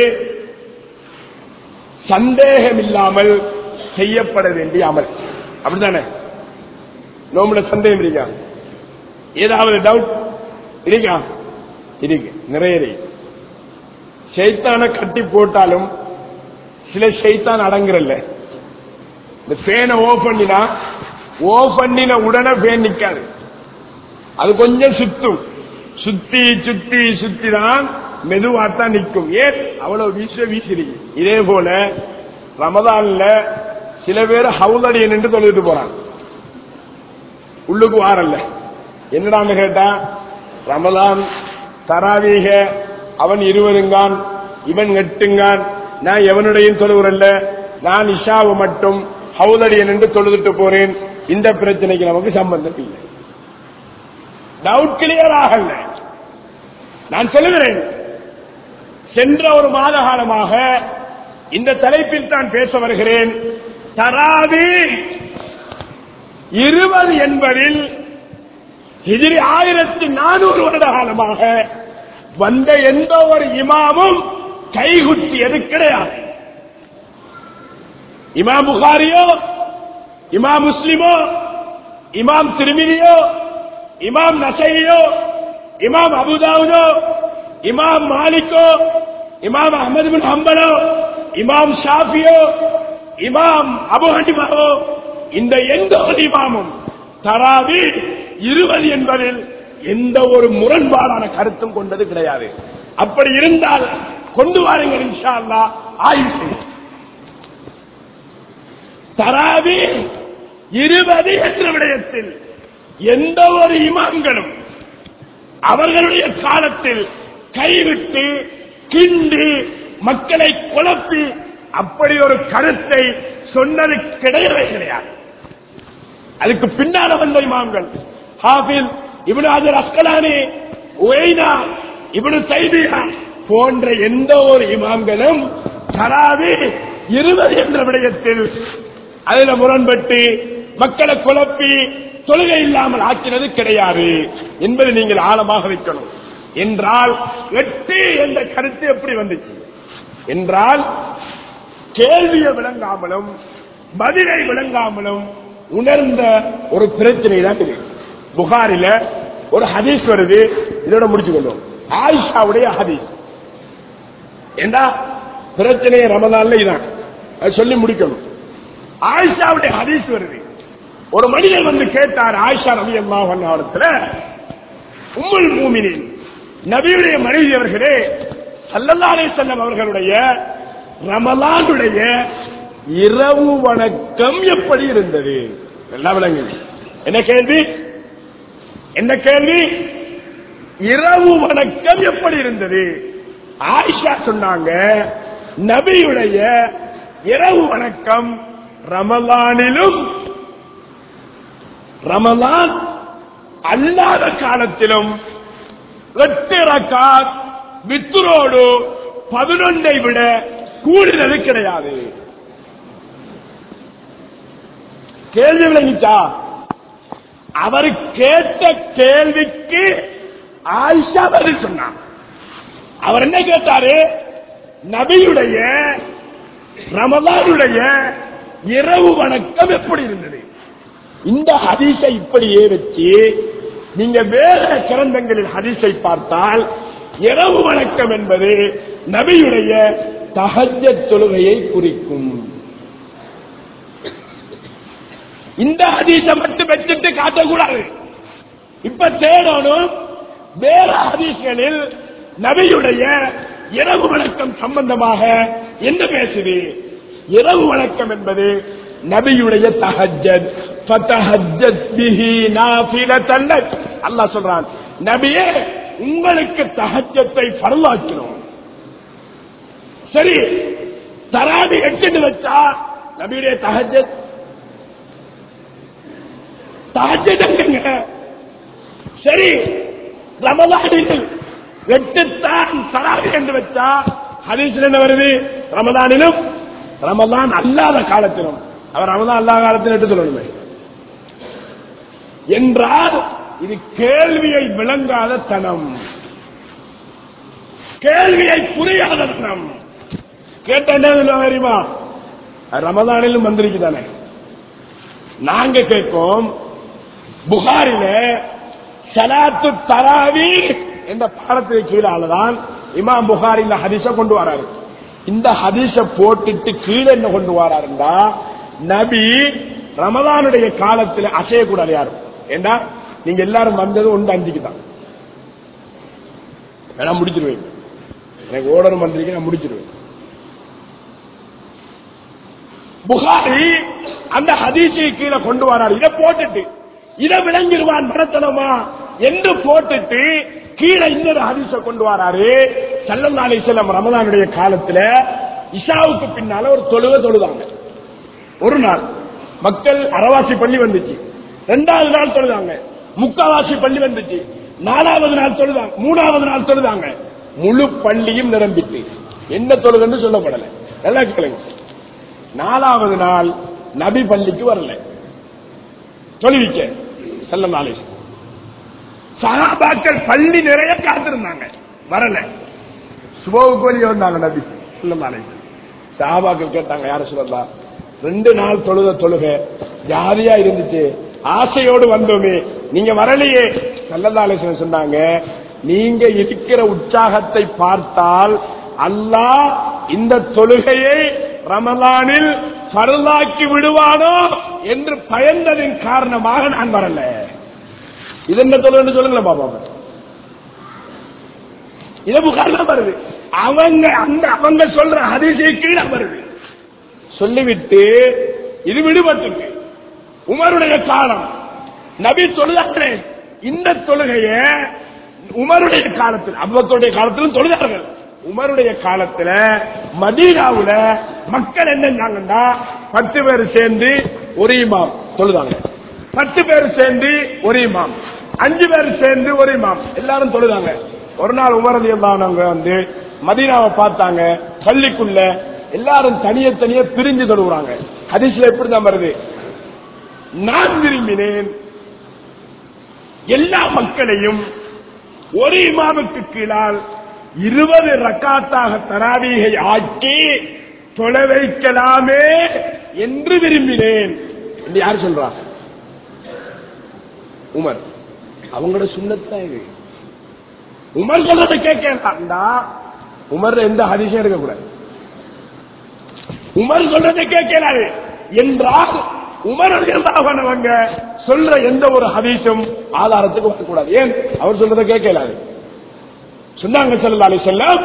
சந்தேகம் இல்லாமல் செய்யப்பட வேண்டிய அமல் அப்படித்தானே நோம்புல சந்தேகம் இருக்கா ஏதாவது டவுட் இருக்கா இருக்கு நிறைய இருக்கு ஷைத்தான கட்டி போட்டாலும் சில ஷைத்தான் அடங்குறல்ல இந்த ஃபேனை ஓ பண்ணினா ஓ பண்ணின உடனே ஃபேன் நிக்காது அது கொஞ்சம் சுத்தும் சுத்தி சுத்தி சுத்தி தான் மெதுவாத்தான் நிற்கும் ஏன் அவ்வளவு வீச வீசிருக்கு இதே போல ரமதான்ல சில பேர் ஹவுதடியை நின்று தொழுதுட்டு போறாங்க உள்ளுக்கு வாரல்ல என்னடான்னு கேட்டா ரமதான் தராவீக அவன் இருவருங்கான் இவன் எட்டுங்கான் நான் எவனுடையும் தொழுகிறல்ல நான் இஷாவு மட்டும் ஹவுதடியை நின்று தொழுதுட்டு போறேன் இந்த பிரச்சனைக்கு நமக்கு சம்பந்தம் இல்லை டவுட் கிளியர் ஆகல நான் சொல்லுகிறேன் சென்ற ஒரு மாத காலமாக இந்த தலைப்பில் தான் பேச வருகிறேன் தராவி இருபது என்பதில் எதிரி ஆயிரத்தி நானூறு வருட காலமாக வந்த எந்த ஒரு இமாமும் கைகுட்டியது கிடையாது இமாம் புகாரியோ இமாம் முஸ்லிமோ இமாம் திருமிதியோ இமாம் நசையோ இமாம் அபுதாவுதோ இமாம் மாலிக்கோ இமாம் அஹமது பின் ஹம்பலோ இமாம் ஷாஃபியோ இமாம் அபு ஹனிமாவோ இந்த எந்த ஒரு இமாமும் தராவி இருபது என்பதில் எந்த ஒரு முரண்பாடான கருத்தும் கொண்டது கிடையாது அப்படி இருந்தால் கொண்டு வாருங்கள் இன்ஷா அல்லாஹ் ஆய்வு செய்யும் தராவி இருபது என்ற விடயத்தில் எந்த ஒரு இமாம்களும் அவர்களுடைய காலத்தில் கைவிட்டு கிண்டி மக்களை குழப்பி அப்படி ஒரு கருத்தை சொன்னது கிடையவே கிடையாது அதுக்கு பின்னால வந்த இமாம்கள் ஹாஃபில் இப்னு அஜர் அஸ்கலானி உவைனா இப்னு தைபியா போன்ற எந்த ஒரு இமாம்களும் தராவி இருபது என்ற விடயத்தில் அதுல முரண்பட்டு மக்களை குழப்பி தொழுகை இல்லாமல் ஆக்கினது கிடையாது என்பதை நீங்கள் ஆழமாக வைக்கணும் என்றால் எட்டு என்ற கருத்து எப்படி வந்துச்சு என்றால் கேள்வியை விளங்காமலும் பதிலை விளங்காமலும் உணர்ந்த ஒரு பிரச்சனை தான் இது புகாரில ஒரு ஹதீஸ் வருது இதோட முடிச்சுக்கொள்ளும் ஆயிஷாவுடைய ஹதீஸ் ஏண்டா பிரச்சனையை ரமதான்ல இதான் அது சொல்லி முடிக்கணும் ஆயிஷாவுடைய ஹதீஸ் வருது ஒரு மனிதர் வந்து கேட்டார் ஆயிஷா நபி அல்லாஹத்துல உம்முல் மூமினின் நபியுடைய மனைவி அவர்களே சல்லல்லா அலைஹிஸ்ஸலாம் அவர்களுடைய ரமலானுடைய இரவு வணக்கம் எப்படி இருந்தது எல்லாம் விளங்குது என்ன கேள்வி என்ன கேள்வி இரவு வணக்கம் எப்படி இருந்தது ஆயிஷா சொன்னாங்க நபியுடைய இரவு வணக்கம் ரமலானிலும் ரமலான் அல்லாத காலத்திலும் எட்டு ரக்காத் வித்துரோடு பதினொன்றை விட கூடுதல் கிடையாது கேள்வி விளங்கிச்சா அவர் கேட்ட கேள்விக்கு ஆயிஷா பதில் சொன்னார் அவர் என்ன கேட்டாரு நபியுடைய ரமலானுடைய இரவு வணக்கம் எப்படி இருந்தது இந்த ஹதீஸை இப்படியே வச்சு நீங்க வேற கிரந்தங்களில் ஹதீஸை பார்த்தால் இரவு வணக்கம் என்பது நபியுடைய தகஜ தொழுகையை குறிக்கும் இந்த ஹதீஸை மட்டும் வச்சுட்டு காட்டக்கூடாது இப்ப தேடணும் வேற ஹதீஸ்களில் நபியுடைய இரவு வணக்கம் சம்பந்தமாக என்ன பேசுது இரவு வணக்கம் என்பது நபியுடைய தஹஜத் ஃபதஹஜத் பிஹி நாஃபிலத்தன் லக் அல்லாஹ் சொல்றான் நபியே உங்களுக்கு தஹஜத்தை ஃபர்லாக்கினோம் சரி தராவி எட்டுன்னு வச்சா நபியுடைய தஹஜத் தஹஜத் எங்கங்க சரி ரமலானில் எட்டுத்தான் தராவி என்று வச்சா ஹதீஸ்ல என்ன வருது ரமலானிலும் ரமலான் அல்லாத காலத்திலும் அவர் ரமலான் அல்லாத காலத்தில் எட்டு சொல்லணுமே என்றால் இது கேள்வியை விளங்காத தனம் கேள்வியை புரியாத தனம் கேட்ட தெரியுமா ரமதானிலும் வந்திருக்கு தானே நாங்க கேட்போம் புகாரில சலாத்து தராவி என்ற பாடத்துக்கு கீழாலதான் இமாம் புகாரி இந்த ஹதீஸ கொண்டு வராரு இந்த ஹதீஸ போட்டுட்டு கீழே என்ன கொண்டு வராருண்டா நபி ரமதானுடைய காலத்தில் அசையக்கூடாது யாரும் ஏண்டா நீங்க எல்லாரும் வந்தது ஒன்று அஞ்சுக்கு தான் நான் முடிச்சிருவேன் எனக்கு ஓடரும் வந்திருக்கு நான் முடிச்சிருவேன் புகாரி அந்த ஹதீஸை கீழே கொண்டு வராரு இதை போட்டுட்டு இதை விளங்கிடுவான் மரத்தனமா என்று போட்டுட்டு கீழே இன்னொரு ஹதீஸ கொண்டு வராரு சல்லல்லா அலிஸ்லாம் ரமதானுடைய காலத்துல இஷாவுக்கு பின்னால ஒரு தொழுவை தொழுதாங்க ஒரு நாள் மக்கள் அரவாசி பள்ளி வந்துச்சு ரெண்டாவது நாள் தொழுதாங்க முக்காவாசி பள்ளி வந்துச்சு நாலாவது நாள் தொழுதாங்க மூணாவது நாள் தொழுதாங்க முழு பள்ளியும் நிரம்பிட்டு என்ன தொழுதுன்னு சொல்லப்படல நல்லா கேளுங்க நாலாவது நாள் நபி பள்ளிக்கு வரல தொழுவிக்க செல்ல நாளே சகாபாக்கள் பள்ளி நிறைய காத்திருந்தாங்க வரல சுபவுக்கு வெளியே வந்தாங்க நபி செல்ல நாளே சகாபாக்கள் கேட்டாங்க யார சொல்லலாம் ரெண்டு நாள் தொழுத தொழுக ஜாலியா இருந்துச்சு ஆசையோடு வந்தோமே நீங்க வரலையே செல்லதாலே சொன்னாங்க நீங்க இருக்கிற உற்சாகத்தை பார்த்தால் அல்லாஹ் இந்த தொழுகையை ரமலானில் பருளாக்கி விடுவானோ என்று பயந்ததின் காரணமாக நான் வரல இது என்ன தொழுகை சொல்லுங்களேன் பாப்பா இது புகார்ல வருது அவங்க அந்த அவங்க சொல்ற ஹதீஸை கீழே வருது சொல்லிவிட்டு இது விடுபட்டுக்கு உமருடைய காலம் நபி தொழுதாங்களே இந்த தொழுகைய உமருடைய காலத்தில் அவ்வத்துடைய காலத்திலும் தொழுதார்கள் உமருடைய காலத்துல மதீனாவுல மக்கள் என்னன்னாங்கன்னா பத்து பேர் சேர்ந்து ஒரு இமாம் தொழுதாங்க பத்து பேர் சேர்ந்து ஒரு இமாம் அஞ்சு பேர் சேர்ந்து ஒரு இமாம் எல்லாரும் தொழுதாங்க ஒரு நாள் உமரதி இருந்தாங்க வந்து மதீனாவை பார்த்தாங்க பள்ளிக்குள்ள எல்லாரும் தனிய தனிய பிரிஞ்சு தொழுகிறாங்க ஹதீஸ்ல எப்படி தான் வருது நான் விரும்பினேன் எல்லா மக்களையும் ஒரு இமாமுக்கு கீழால் இருபது ரக்காத்தாக தராவீகை ஆக்கி தொலை வைக்கலாமே என்று விரும்பினேன் என்று யார் சொல்றா உமர் அவங்களோட சுண்ணத்தான் இது உமர் சொல்றதை கேட்கலாம்டா உமர் எந்த ஹரிசம் இருக்கக்கூடாது உமர் சொல்றதை கேட்கலாது என்றால் உமர் அவங்க சொல்ற எந்த ஒரு ஹதீஸும் ஆதாரத்துக்கு வரக்கூடாது ஏன் அவர் சொல்றதை கேட்கலாது சொன்னாங்க செல்லாலே செல்லம்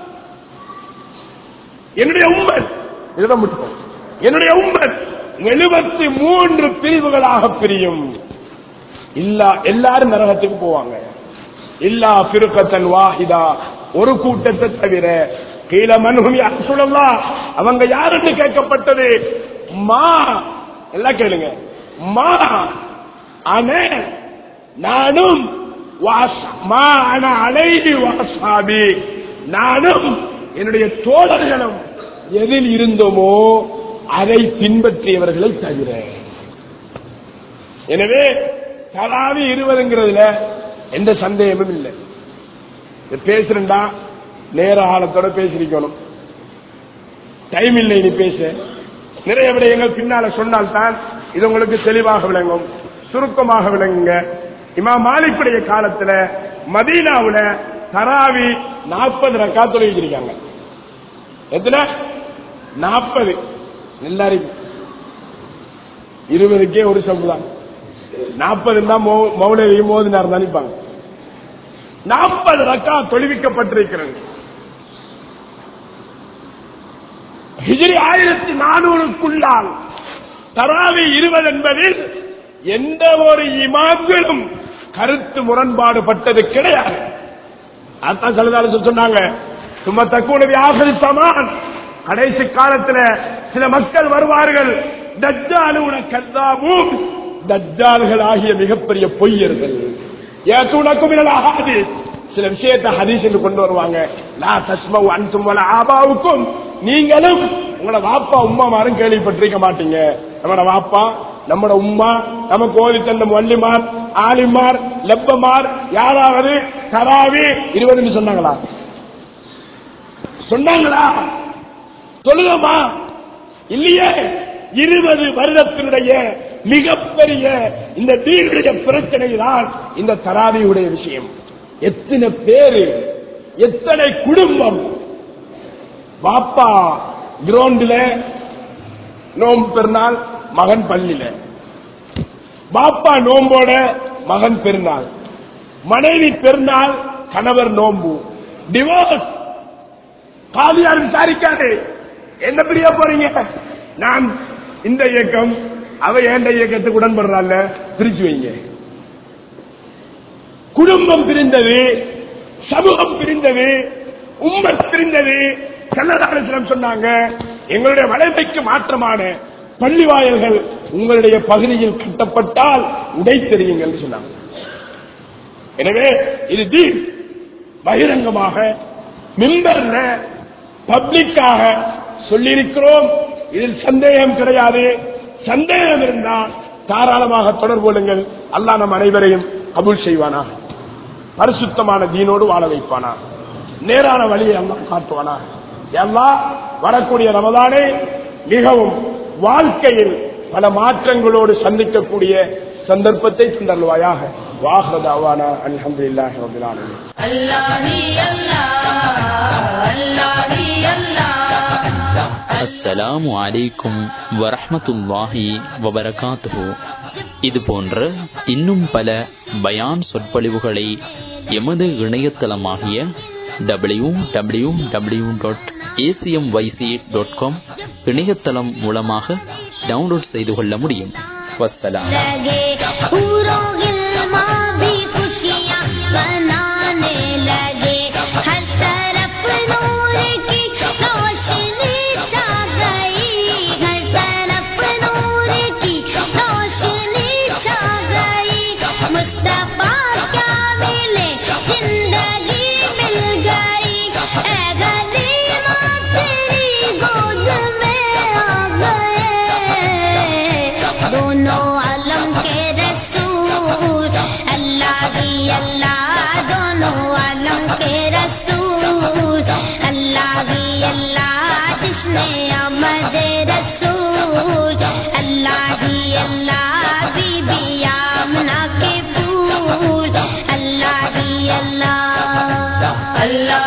என்னுடைய உம்மன் இதுதான் முட்டுப்போம் என்னுடைய உம்மன் எழுபத்தி மூன்று பிரிவுகளாக பிரியும் இல்லா எல்லாரும் நரகத்துக்கு போவாங்க இல்லா பிருக்கத்தன் வாஹிதா ஒரு கூட்டத்தை தவிர கீழ மனுகும் யார் சொல்லலாம் அவங்க யாருன்னு கேட்கப்பட்டது மா எல்லாம் கேளுங்க மா அனே நானும் வாஸ்- மா அன அலைஹி வாசாபி நானும் என்னுடைய தோழர்களும் எதில் இருந்தோமோ அதை பின்பற்றியவர்களை தவிர எனவே தலாவி இருபதுங்கிறதுல எந்த சந்தேகமும் இல்லை இதை பேசுறா நேர ஆழத்தோட பேசிருக்கணும் டைம் இல்லை நீ பேச நிறைய விடயங்கள் பின்னால சொன்னால்தான் இது உங்களுக்கு தெளிவாக விளங்கும் சுருக்கமாக விளங்குங்க இமா மாலிக்குடைய காலத்துல மதீனாவுல தராவி நாற்பது ரக்கா தொலை வச்சிருக்காங்க எத்தனை நாற்பது எல்லாரும் இருபதுக்கே ஒரு சம்பு தான் நாற்பது தான் மௌனவையும் மோதினார் நினைப்பாங்க நாற்பது ரக்கா தொழுவிக்கப்பட்டிருக்கிறது ஹிஜ்ரி ஆயிரத்தி நானூறுக்குள்ளால் தராவி இருபது என்பதில் எந்த ஒரு இமாம்களும் கருத்து முரண்பாடு பட்டது கிடையாது அதான் சலதாலும் சொன்னாங்க சும்மா தக்கூடவி ஆசரித்தமான் கடைசி காலத்துல சில மக்கள் வருவார்கள் தஜ்ஜாலுன கல்லாவும் தஜ்ஜால்கள் ஆகிய மிகப்பெரிய பொய்யர்கள் ஏத்துணக்கும் ஆகாது சில விஷயத்தை ஹதீஸ் என்று கொண்டு வருவாங்க லா தஸ்மவு அன்சும் வல ஆபாவுக்கும் நீங்களும் உங்களோட வாப்பா உம்மா மாரும் கேள்விப்பட்டிருக்க மாட்டீங்க நம்மளோட வாப்பா நம்மட உம்மா நமக்கு ஓதி தந்த வள்ளிமார் ஆலிமார் லெப்பமார் யாராவது தராவி இருபதுன்னு சொன்னாங்களா சொன்னாங்களா சொல்லுங்கம்மா இல்லையே இருபது வருடத்தினுடைய மிகப்பெரிய இந்த தீனுடைய பிரச்சனை தான் இந்த தராவியுடைய விஷயம் எத்தனை பேரு எத்தனை குடும்பம் பாப்பா கிரவுண்டில் நோம்பு பெருநாள் மகன் பள்ளியில பாப்பா நோம்போட மகன் பெருநாள் மனைவி பெருநாள் கணவர் நோம்பு டிவோர்ஸ் காதியார் விசாரிக்காது என்ன பிரிய போறீங்க நான் இந்த இயக்கம் அவ ஏண்ட இயக்கத்துக்கு உடன்படுறாள் பிரிச்சு வைங்க குடும்பம் பிரிந்தது சமூகம் பிரிந்தது உம்மத் பிரிந்தது கன்னதாரசிடம் சொன்னாங்க எங்களுடைய வளைமைக்கு மாற்றமான பள்ளி வாயல்கள் உங்களுடைய பகுதியில் கட்டப்பட்டால் உடை தெரியுங்கள் சொன்னாங்க எனவே இது தீன் பகிரங்கமாக மிம்பர்ல பப்ளிக்காக சொல்லியிருக்கிறோம் இதில் சந்தேகம் கிடையாது சந்தேகம் இருந்தால் தாராளமாக தொடர்பு கொள்ளுங்கள் அல்லாஹ் நம் அனைவரையும் கபூல் செய்வானா பரிசுத்தமான தீனோடு வாழ வைப்பானா நேரான வழியை அல்லாஹ் காட்டுவானா எல்லாம் வரக்கூடிய ரமதானே மிகவும் வாழ்க்கையில் பல மாற்றங்களோடு சந்திக்கக்கூடிய சந்தர்ப்பத்தை தந்தருவாயாக வாஹதாவானா அல்ஹம்துலில்லாஹி ரப்பில் ஆலமீன் Allah hi Allah, Allah hi Allah. அஸ்ஸலாமு அலைக்கும் வரஹ்மத்துல்லாஹி வபரகாத்துஹு இது போன்ற இன்னும் பல பயான் சொற்பொழிவுகளை எமது இணையதளமாகிய W W W dot ACM YC dot com இணையதளம் மூலமாக டவுன்லோட் செய்து கொள்ள முடியும் வஸ்ஸலாம் लगे पूरों गिलमा भी खुशियाँ मनाने लगे हर तरफ नूर की रोशनी छा गई हर तरफ नूर की रोशनी छा गई मुस्तफा क्या मिले जिंदगी मिल गई ऐ गनीमा तेरी गोद में आ गए दोनों आलम के रसूल अल्लाह ही अल्लाह दोनों आलम के रसूल अल्लाह ही अल्लाह जिसने अमद रसूल अल्लाह ही अल्लाह बीबी आमना के फूल अल्लाह ही अल्लाह अल्लाह